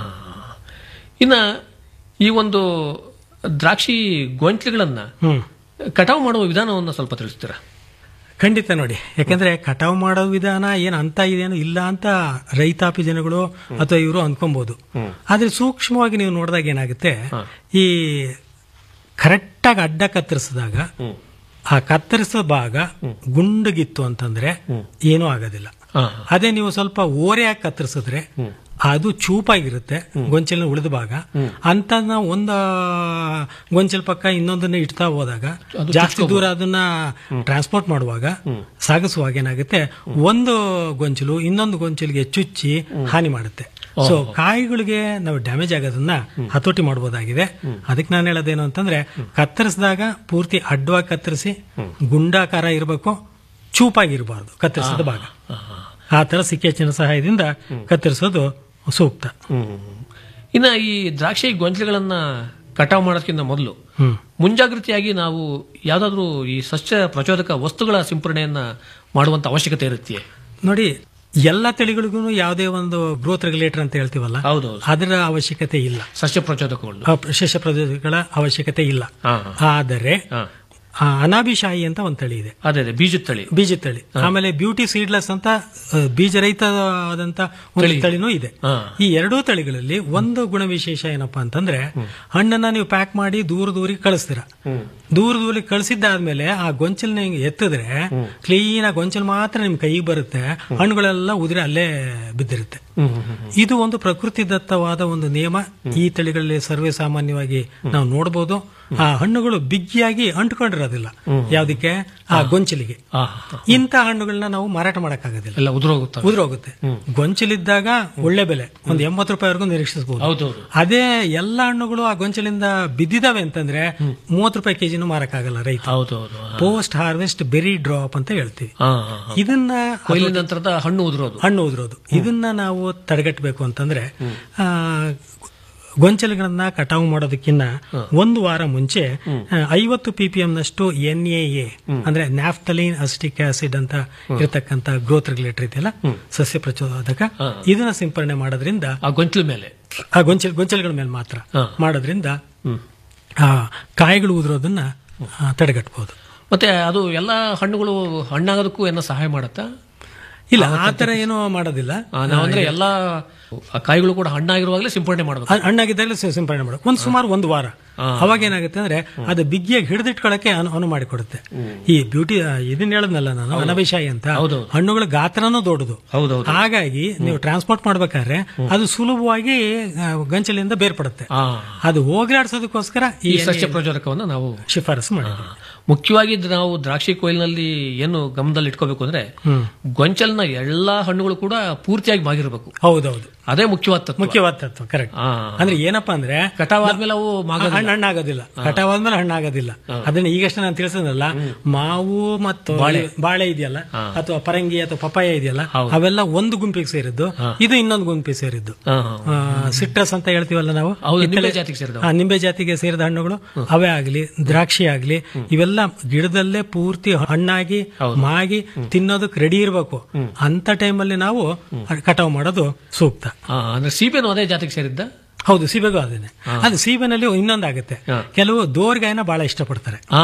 ಇನ್ನ ಈ ಒಂದು ದ್ರಾಕ್ಷಿ ಗೊಂಚಲುಗಳನ್ನ ಹ್ಮ್ ಕಟಾವು ಮಾಡುವ ವಿಧಾನವನ್ನ ಸ್ವಲ್ಪ ತಿಳಿಸ್ತೀರಾ ಖಂಡಿತ ನೋಡಿ ಯಾಕಂದ್ರೆ ಕಟಾವು ಮಾಡೋ ವಿಧಾನ ಏನ್ ಅಂತ ಇದೇನು ಇಲ್ಲ ಅಂತ ರೈತಾಪಿ ಜನಗಳು ಅಥವಾ ಇವರು ಅನ್ಕೊಬಹುದು ಆದ್ರೆ ಸೂಕ್ಷ್ಮವಾಗಿ ನೀವು ನೋಡಿದಾಗ ಏನಾಗುತ್ತೆ ಈ ಕರೆಕ್ಟಾಗಿ ಅಡ್ಡ ಕತ್ತರಿಸಿದಾಗ ಆ ಕತ್ತರಿಸೋ ಭಾಗ ಗುಂಡಗಿತ್ತು ಅಂತಂದ್ರೆ ಏನೂ ಆಗೋದಿಲ್ಲ ಅದೇ ನೀವು ಸ್ವಲ್ಪ ಓರೆಯಾಗಿ ಕತ್ತರಿಸಿದ್ರೆ ಅದು ಚೂಪಾಗಿರುತ್ತೆ ಗೊಂಚಲಿನ ಉಳಿದ ಭಾಗ ಅಂತ ನಾವು ಒಂದ ಗೊಂಚಲ್ ಪಕ್ಕ ಇನ್ನೊಂದನ್ನ ಇಡ್ತಾ ಹೋದಾಗ ಜಾಸ್ತಿ ದೂರ ಅದನ್ನ ಟ್ರಾನ್ಸ್ಪೋರ್ಟ್ ಮಾಡುವಾಗ ಸಾಗಿಸುವಾಗ ಏನಾಗುತ್ತೆ ಒಂದು ಗೊಂಚಲು ಇನ್ನೊಂದು ಗೊಂಚಲಿಗೆ ಚುಚ್ಚಿ ಹಾನಿ ಮಾಡುತ್ತೆ ಸೊ ಕಾಯಿಗಳಿಗೆ ನಾವು ಡ್ಯಾಮೇಜ್ ಆಗೋದನ್ನ ಹತೋಟಿ ಮಾಡಬಹುದಾಗಿದೆ ಅದಕ್ಕೆ ನಾನು ಹೇಳೋದೇನು ಅಂತಂದ್ರೆ ಕತ್ತರಿಸಿದಾಗ ಪೂರ್ತಿ ಅಡ್ಡವಾಗಿ ಕತ್ತರಿಸಿ ಗುಂಡಾಕಾರ ಇರಬೇಕು ಚೂಪಾಗಿರಬಾರ್ದು ಕತ್ತರಿಸಿದ ಭಾಗ ಆ ತರ ಸಿಕ್ಕೇಚಿನ ಸಹಾಯದಿಂದ ಕತ್ತರಿಸೋದು ಸೂಕ್ತ ಇನ್ನ ಈ ದ್ರಾಕ್ಷಿ ಗೊಂಚಲುಗಳನ್ನ ಕಟಾವು ಮಾಡೋದಕ್ಕಿಂತ ಮೊದಲು ಮುಂಜಾಗ್ರತೆಯಾಗಿ ನಾವು ಯಾವ್ದಾದ್ರು ಈ ಸಸ್ಯ ಪ್ರಚೋದಕ ವಸ್ತುಗಳ ಸಿಂಪರಣೆಯನ್ನ ಮಾಡುವಂತ ಅವಶ್ಯಕತೆ ಇರುತ್ತೆ ನೋಡಿ ಎಲ್ಲ ತಳಿಗಳಿಗೂ ಯಾವುದೇ ಒಂದು ಗ್ರೋತ್ ರೆಗ್ಯುಲೇಟರ್ ಅಂತ ಹೇಳ್ತೀವಲ್ಲ ಹೌದೌದು. ಅದರ ಅವಶ್ಯಕತೆ ಇಲ್ಲ ಸಸ್ಯ ಪ್ರಚೋದಕಗಳು ಆ, ಸಸ್ಯ ಪ್ರಚೋದಕಗಳ ಅವಶ್ಯಕತೆ ಇಲ್ಲ ಹಾ, ಆದರೆ ಆ, ಅನಾಭಿಶಾಹಿ ಅಂತ ಒಂದು ತಳಿ ಇದೆ ಅದೇ ಅದೇ ಬೀಜದ ತಳಿ ಬೀಜದ ತಳಿ ಆಮೇಲೆ ಬ್ಯೂಟಿ ಸೀಡ್ಲೆಸ್ ಅಂತ ಆ, ಬೀಜರಹಿತವಾದಂತ ಒಂದು ತಳಿ. ತಳಿನೂ ಇದೆ ಹಾ. ಈ ಎರಡೂ ತಳಿಗಳಲ್ಲಿ ಒಂದು ಗುಣವಿಶೇಷ ಏನಪ್ಪಾ ಅಂತಂದ್ರೆ ಹಣ್ಣನ್ನ ನೀವು ಪ್ಯಾಕ್ ಮಾಡಿ ದೂರ ದೂರಿಗೆ ಕಳಿಸ್ತೀರ ದೂರ ದೂರಿಗೆ ಕಳಿಸಿದ್ದಾದ್ಮೇಲೆ ಆ ಗೊಂಚಲ್ನ ಹಿಂಗೆ ಎತ್ತಿದ್ರೆ ಕ್ಲೀನ್ ಆಗಿ ಗೊಂಚಲ್ ಮಾತ್ರ ನಿಮ್ ಕೈಗೆ ಬರುತ್ತೆ ಹಣ್ಣುಗಳೆಲ್ಲ ಉದುರಿ ಅಲ್ಲೇ ಬಿದ್ದಿರುತ್ತೆ ಇದು ಒಂದು ಪ್ರಕೃತಿ ದತ್ತವಾದ ಒಂದು ನಿಯಮ ಈ ತಳಿಗಳಲ್ಲಿ ಸರ್ವೇ ಸಾಮಾನ್ಯವಾಗಿ ನಾವು ನೋಡಬಹುದು ಆ ಹಣ್ಣುಗಳು ಬಿಗ್ಗಿಯಾಗಿ ಅಂಟ್ಕೊಂಡಿರೋದಿಲ್ಲ ಯಾವ್ದಕ್ಕೆ ಆ ಗೊಂಚಲಿಗೆ ಇಂಥ ಹಣ್ಣುಗಳನ್ನ ನಾವು ಮಾರಾಟ ಮಾಡಕ್ಕಾಗೋದಿಲ್ಲ ಎಲ್ಲ ಉದುರೋಗುತ್ತೆ ಉದುರೋಗುತ್ತೆ ಗೊಂಚಲಿದ್ದಾಗ ಒಳ್ಳೆ ಬೆಲೆ ಒಂದು ಎಂಬತ್ತು ರೂಪಾಯಿವರೆಗೂ ನಿರೀಕ್ಷಿಸಬಹುದು ಹೌದೌದು ಅದೇ ಎಲ್ಲ ಹಣ್ಣುಗಳು ಆ ಗೊಂಚಲಿಂದ ಬಿದ್ದಿದಾವೆ ಅಂತಂದ್ರೆ ಮೂವತ್ತು ರೂಪಾಯಿ ಕೆಜಿನೂ ಮಾರಕ್ಕಾಗಲ್ಲ ರೈತ ಹೌದೌದು ಪೋಸ್ಟ್ ಹಾರ್ವೆಸ್ಟ್ ಬೆರಿ ಡ್ರಾಪ್ ಅಂತ ಹೇಳ್ತೀವಿ ಹಾ, ಹಾ, ಹಾ. ಇದನ್ನ ಕೊಯ್ಲಿನ ನಂತರದ ಹಣ್ಣು ಉದುರೋದು ಹಣ್ಣು ಉದುರೋದು ಇದನ್ನ ನಾವು ತಡೆಗಟ್ಟಬೇಕು ಅಂತಂದ್ರೆ ಆ, ಗೊಂಚಲುಗಳನ್ನ ಕಟಾವು ಮಾಡೋದಕ್ಕಿಂತ ಒಂದು ವಾರ ಮುಂಚೆ ಐವತ್ತು ಪಿ ಪಿ ನಷ್ಟು ಎನ್ ಎ ಎ ಅಂದ್ರೆ ನ್ಯಾಫ್ತಲೀನ್ ಅಸಿಟಿಕ್ ಆಸಿಡ್ ಅಂತ ಇರತಕ್ಕಂತ ಗ್ರೋತ್ ರೆಗ್ಯುಲೇಟರ್ ಇದೆಯಲ್ಲ ಸಸ್ಯ ಪ್ರಚೋದಕ ಇದನ್ನ ಸಿಂಪರಣೆ ಮಾಡೋದ್ರಿಂದ ಆ ಗೊಂಚಲ ಮೇಲೆ ಆ ಗೊಂಚಲ್ ಗೊಂಚಲುಗಳ ಮೇಲೆ ಮಾತ್ರ ಮಾಡೋದ್ರಿಂದ ಆ ಕಾಯಿಗಳು ಉದುರೋದನ್ನ ಆ, ತಡೆಗಟ್ಟಬಹುದು ಮತ್ತೆ ಅದು ಎಲ್ಲ ಹಣ್ಣುಗಳು ಹಣ್ಣಾಗೋದಕ್ಕೂ ಏನೋ ಸಹಾಯ ಮಾಡುತ್ತಾ ಇಲ್ಲ ಆ ತರ ಏನೂ ಮಾಡೋದಿಲ್ಲ ಆ, ನಾವಂದ್ರೆ ಎಲ್ಲ ಆ ಕಾಯಿಗಳು ಕೂಡ ಹಣ್ಣಾಗಿರುವಾಗಲೇ ಸಿಂಪಡಣೆ ಮಾಡಬೇಕು ಹ- ಹಣ್ಣಾಗಿದ್ದಾಗಲೇ ಸಿ- ಸಿಂಪರಣೆ ಮಾಡೋದು ಒಂದು ಸುಮಾರು ಒಂದು ವಾರ ಅವಾಗ ಏನಾಗುತ್ತೆ ಅಂದ್ರೆ ಅದು ಬಿಗ್ಗಿಯಾಗಿ ಹಿಡಿದಿಟ್ಕೊಳ್ಳಕ್ಕೆ ಅನು ಅನು ಮಾಡಿಕೊಡುತ್ತೆ ಈ ಬ್ಯೂಟಿ ಇದನ್ನ ಹೇಳದ್ನಲ್ಲ ನಾನು ಅನಭಿಷಾಯಿ ಅಂತ ಹಣ್ಣುಗಳ ಗಾತ್ರನೂ ದೊಡ್ಡದು ಹಾಗಾಗಿ ನೀವು ಟ್ರಾನ್ಸ್ಪೋರ್ಟ್ ಮಾಡ್ಬೇಕಾದ್ರೆ ಅದು ಸುಲಭವಾಗಿ ಆ, ಗಂಚಲಿಂದ ಬೇರ್ಪಡುತ್ತೆ ಅದು ಹೋಗ್ಲಾಡ್ಸೋದಕ್ಕೋಸ್ಕರ ಈ ಈ ಸಸ್ಯ ಪ್ರಚೋದಕವನ್ನು ನಾವು ಶಿಫಾರಸು ಮಾಡಿ ಮುಖ್ಯವಾಗಿ ಇದು ನಾವು ದ್ರಾಕ್ಷಿ ಕೊಯ್ಲಿನಲ್ಲಿ ಏನು ಗಮನದಲ್ಲಿ ಇಟ್ಕೋಬೇಕು ಅಂದ್ರೆ ಹ್ಮ್. ಗೊಂಚಲ್ನ ಎಲ್ಲಾ ಹಣ್ಣುಗಳು ಕೂಡ ಪೂರ್ತಿಯಾಗಿ ಮಾಗಿರ್ಬೇಕು ಹೌದೌದು ಅದೇ ಮುಖ್ಯವಾದ ತತ್ವ. ಮುಖ್ಯವಾದ ತತ್ವ ಕರೆಕ್ಟ್ ಆ. ಅಂದ್ರೆ ಏನಪ್ಪಾ ಅಂದ್ರೆ ಕಟಾವಾದ್ಮೇಲೆ ಅವು ಮಾಗೋದಿಲ್ಲ. ಹಣ್ಣು ಹಣ್ಣಾಗೋದಿಲ್ಲ ಕಟಾವಾದ್ಮೇಲೆ ಹಣ್ಣಾಗೋದಿಲ್ಲ ಅದನ್ನ ಈಗಷ್ಟೇ ನಾನು ತಿಳಿಸಿದ್ನಲ್ಲ ಮಾವು ಮತ್ತು ಬಾಳೆ. ಬಾಳೆ ಇದೆಯಲ್ಲ ಅಥವಾ ಪರಂಗಿ ಅಥವಾ ಪಪಾಯ ಇದೆಯಲ್ಲ ಅವೆಲ್ಲ ಒಂದು ಗುಂಪಿಗೆ ಸೇರಿದ್ದು ಇದು ಇನ್ನೊಂದು ಗುಂಪಿಗೆ ಸೇರಿದ್ದು ಸಿಟ್ರಸ್ ಅಂತ ಹೇಳ್ತೀವಲ್ಲ ನಾವು ಹೌದು, ಹಿತ್ತಲೆ- ನಿಂಬೆ ಜಾತಿಗೆ ಸೇರಿದವು. ಆ, ನಿಂಬೆ ಜಾತಿಗೆ ಸೇರಿದ ಹಣ್ಣುಗಳು ಅವೇ ಆಗ್ಲಿ ದ್ರಾಕ್ಷಿ ಆಗ್ಲಿ ಇವೆಲ್ಲ ಗಿಡದಲ್ಲೇ ಪೂರ್ತಿ ಹಣ್ಣಾಗಿ ಮಾಗಿ ತಿನ್ನೋದಕ್ಕೆ ರೆಡಿ ಇರಬೇಕು ಅಂತ ಟೈಮಲ್ಲಿ ನಾವು ಕಟಾವು ಮಾಡೋದು ಸೂಕ್ತ ಆ, ಅಂದ್ರೆ ಸೀಬೆನು ಅದೇ ಜಾತಿಗೆ ಸೇರಿದ್ದ ಹೌದು ಸೀಬೆಗೂ ಅದೇನೆ ಅದು ಸೀಬೆನಲ್ಲಿ ಇನ್ನೊಂದಾಗುತ್ತೆ ಕೆಲವು ದೋರ್ಗಾಯನ ಬಹಳ ಇಷ್ಟಪಡ್ತಾರೆ ಆ,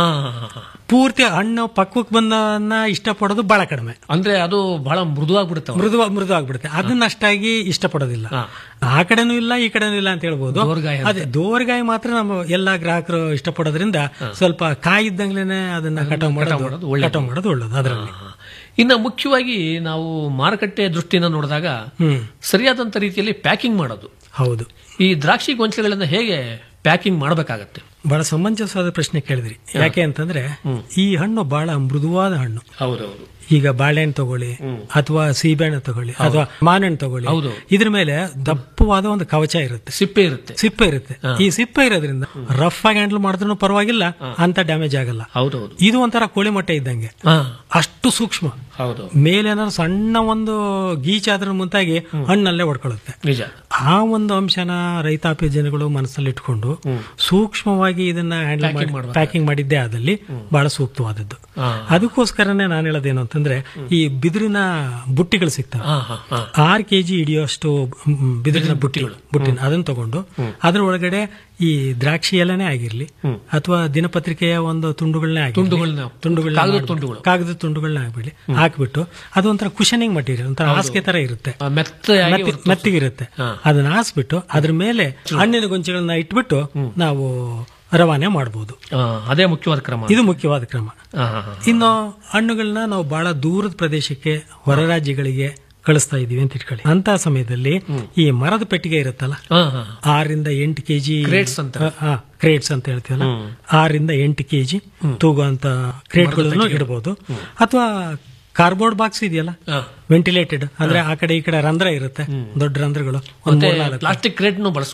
ಪೂರ್ತಿ ಹಣ್ಣು ಪಕ್ವಕ್ಕೆ ಬಂದನ್ನ ಇಷ್ಟಪಡೋದು ಬಹಳ ಕಡಿಮೆ ಅಂದ್ರೆ ಅದು ಬಹಳ ಮೃದುವಾಗ್ಬಿಡುತ್ತೆ ಮೃದು ಮೃದು ಆಗ್ಬಿಡುತ್ತೆ ಅದನ್ನ ಅಷ್ಟಾಗಿ ಇಷ್ಟಪಡೋದಿಲ್ಲ ಆ ಕಡೆನೂ ಇಲ್ಲ ಈ ಕಡೆನೂ ಇಲ್ಲ ಅಂತ ಹೇಳ್ಬೋದು ದೋರ್ಗಾಯಿ ಅಂತ. ಅದೇ ದೋರ್ಗಾಯಿ ಮಾತ್ರ ನಮ್ಮ ಎಲ್ಲಾ ಗ್ರಾಹಕರು ಇಷ್ಟಪಡೋದ್ರಿಂದ ಸ್ವಲ್ಪ ಕಾಯಿದ್ದಂಗ್ಲೇನೆ ಅದನ್ನ ಕಟಾವು ಮಾಡೋದು ಮಾಡೋದು ಒಳ್ಳೇದು. ಕಟಾವು ಮಾಡೋದು ಒಳ್ಳೇದು ಅದರಲ್ಲಿ ಇನ್ನು ಮುಖ್ಯವಾಗಿ ನಾವು ಮಾರುಕಟ್ಟೆ ದೃಷ್ಟಿಯಿಂದ ನೋಡಿದಾಗ ಹ್ಮ್ ಸರಿಯಾದಂತ ರೀತಿಯಲ್ಲಿ ಪ್ಯಾಕಿಂಗ್ ಮಾಡೋದು ಹೌದು ಈ ದ್ರಾಕ್ಷಿ ಗೊಂಚಲುಗಳನ್ನ ಹೇಗೆ ಪ್ಯಾಕಿಂಗ್ ಮಾಡಬೇಕಾಗತ್ತೆ ಬಹಳ ಸಮಂಜಸವಾದ ಪ್ರಶ್ನೆ ಕೇಳಿದ್ರಿ ಯಾಕೆ ಅಂತಂದ್ರೆ ಈ ಹಣ್ಣು ಬಹಳ ಮೃದುವಾದ ಹಣ್ಣು ಹೌದೌದು ಈಗ ಬಾಳೆಹಣ್ಣು ತಗೊಳ್ಳಿ ಅಥವಾ ಸೀಬೆಹಣ್ಣು ತಗೊಳ್ಳಿ ಅಥವಾ ಮಾನಹಣ್ಣು ತಗೊಳ್ಳಿ ಹೌದು. ಇದ್ರ ಮೇಲೆ ದಪ್ಪವಾದ ಒಂದು ಕವಚ ಇರುತ್ತೆ ಸಿಪ್ಪೆ ಇರುತ್ತೆ ಸಿಪ್ಪೆ ಇರುತ್ತೆ ಈ ಸಿಪ್ಪೆ ಇರೋದ್ರಿಂದ ರಫ್ ಆಗಿ ಹ್ಯಾಂಡಲ್ ಮಾಡಿದ್ರು ಪರವಾಗಿಲ್ಲ ಅಂತ ಡ್ಯಾಮೇಜ್ ಆಗಲ್ಲ ಹೌದೌದು ಇದು ಒಂಥರ ಕೋಳಿ ಮೊಟ್ಟೆ ಇದ್ದಂಗೆ ಅಷ್ಟು ಸೂಕ್ಷ್ಮ ಹೌದು ಮೇಲೆ ಏನಾದ್ರು ಸಣ್ಣ ಒಂದು ಗೀಚಾದ್ರ ಮುಂತಾಗಿ ಹಣ್ಣಲ್ಲೇ ಹೊಡ್ಕೊಳ್ಳುತ್ತೆ ನಿಜ ಆ ಒಂದು ಅಂಶನ ರೈತಾಪಿ ಜನಗಳು ಮನಸ್ಸಲ್ಲಿ ಇಟ್ಕೊಂಡು ಸೂಕ್ಷ್ಮವಾಗಿ ಇದನ್ನ ಹ್ಯಾಂಡಲ್ Packing ಮಾಡಿ ಮಾಡ್ಬೇಕು. ಪ್ಯಾಕಿಂಗ್ ಮಾಡಿದ್ದೇ ಆದಲ್ಲಿ ಬಹಳ ಸೂಕ್ತವಾದದ್ದು ಹಾ. ಅದಕ್ಕೋಸ್ಕರನೇ ನಾನು ಹೇಳೋದೇನು ಅಂತಂದ್ರೆ ಈ ಬಿದಿರಿನ ಬುಟ್ಟಿಗಳು ಸಿಗ್ತವೆ ಹಾ, ಹಾ, ಹಾ. ಆರು ಕೆಜಿ ಹಿಡಿಯೋಷ್ಟು ಮ್, ಬಿದಿರಿನ ಬುಟ್ಟಿಗಳು ಬುಟ್ಟಿನ ಅದನ್ನ ತಗೊಂಡು ಅದ್ರ ಒಳಗಡೆ ಈ ದ್ರಾಕ್ಷಿ ಎಲೆನೇ ಆಗಿರ್ಲಿ ಅಥವಾ ದಿನಪತ್ರಿಕೆಯ ಒಂದು ತುಂಡುಗಳನ್ನೇ ಆಗಿರ್ಲಿ ತುಂಡುಗಳನ್ನ- ತುಂಡುಗಳನ್ನ ಕಾಗದದ ಮಾಡ್ಬಿಟ್ಟು- ತುಂಡುಗಳು. ಕಾಗದದ ತುಂಡುಗಳನ್ನ ಹಾಕ್ಬಿಡ್ಲಿ ಹಾಕ್ಬಿಟ್ಟು ಅದು ಒಂಥರ ಕುಶನಿಂಗ್ ಮಟೀರಿಯಲ್ ಒಂಥರ ಹಾಸಿಗೆ ತರ ಇರುತ್ತೆ ಆ, ಮೆತ್ತಗೆ ಮೆತ್ತಿ- ಮೆತ್ತಗಿರುತ್ತೆ ಅದನ್ನ ಹಾಸ್ಬಿಟ್ಟು ಅದ್ರ ಮೇಲೆ ಹಣ್ಣಿನ ಗೊಂಚಗಳನ್ನ ಇಟ್ಬಿಟ್ಟು ನಾವು ರವಾನೆ ಮಾಡಬಹುದು ಆ, ಅದೇ ಮುಖ್ಯವಾದ ಕ್ರಮ ಇದು ಮುಖ್ಯವಾದ ಕ್ರಮ ಆ, ಹಾ, ಹಾ. ಇನ್ನು ಹಣ್ಣುಗಳನ್ನ ನಾವು ಬಹಳ ದೂರದ ಪ್ರದೇಶಕ್ಕೆ ಹೊರ ರಾಜ್ಯಗಳಿಗೆ ಕಳಿಸ್ತಾ ಇದೀವಿ ಅಂತ ಇಟ್ಕೊಳ್ಳಿ ಅಂತ ಸಮಯದಲ್ಲಿ ಈ ಮರದ ಪೆಟ್ಟಿಗೆ ಇರುತ್ತಲ್ಲ ಹಾ, ಹಾ. ಆರರಿಂದ ಎಂಟು ಕೆಜಿ Crates ಅಂತ. ಕ್ರೇಟ್ಸ್ ಅಂತ ಹೇಳ್ತೀವಲ್ಲ ಆರರಿಂದ ಎಂಟು ಕೆಜಿ ತೂಗುವಂತ ಕ್ರೇಟ್ಗಳನ್ನು ಇಡಬಹುದು ಅಥವಾ ಕಾರ್ಬೋರ್ಡ್ ಬಾಕ್ಸ್ ಇದೆಯಲ್ಲ ವೆಂಟಿಲೇಟೆಡ್ ಅಂದ್ರೆ ಆ ಕಡೆ ಈ ಕಡೆ ರಂಧ್ರ ಇರುತ್ತೆ ದೊಡ್ಡ ರಂಧ್ರಗಳು ಒಂದ್ ಮತ್ತೆ ಮೂರ್ನಾಲ್ಕು. ಪ್ಲಾಸ್ಟಿಕ್ ಕ್ರೇಟ್ ಬಳಸಬಹುದಾ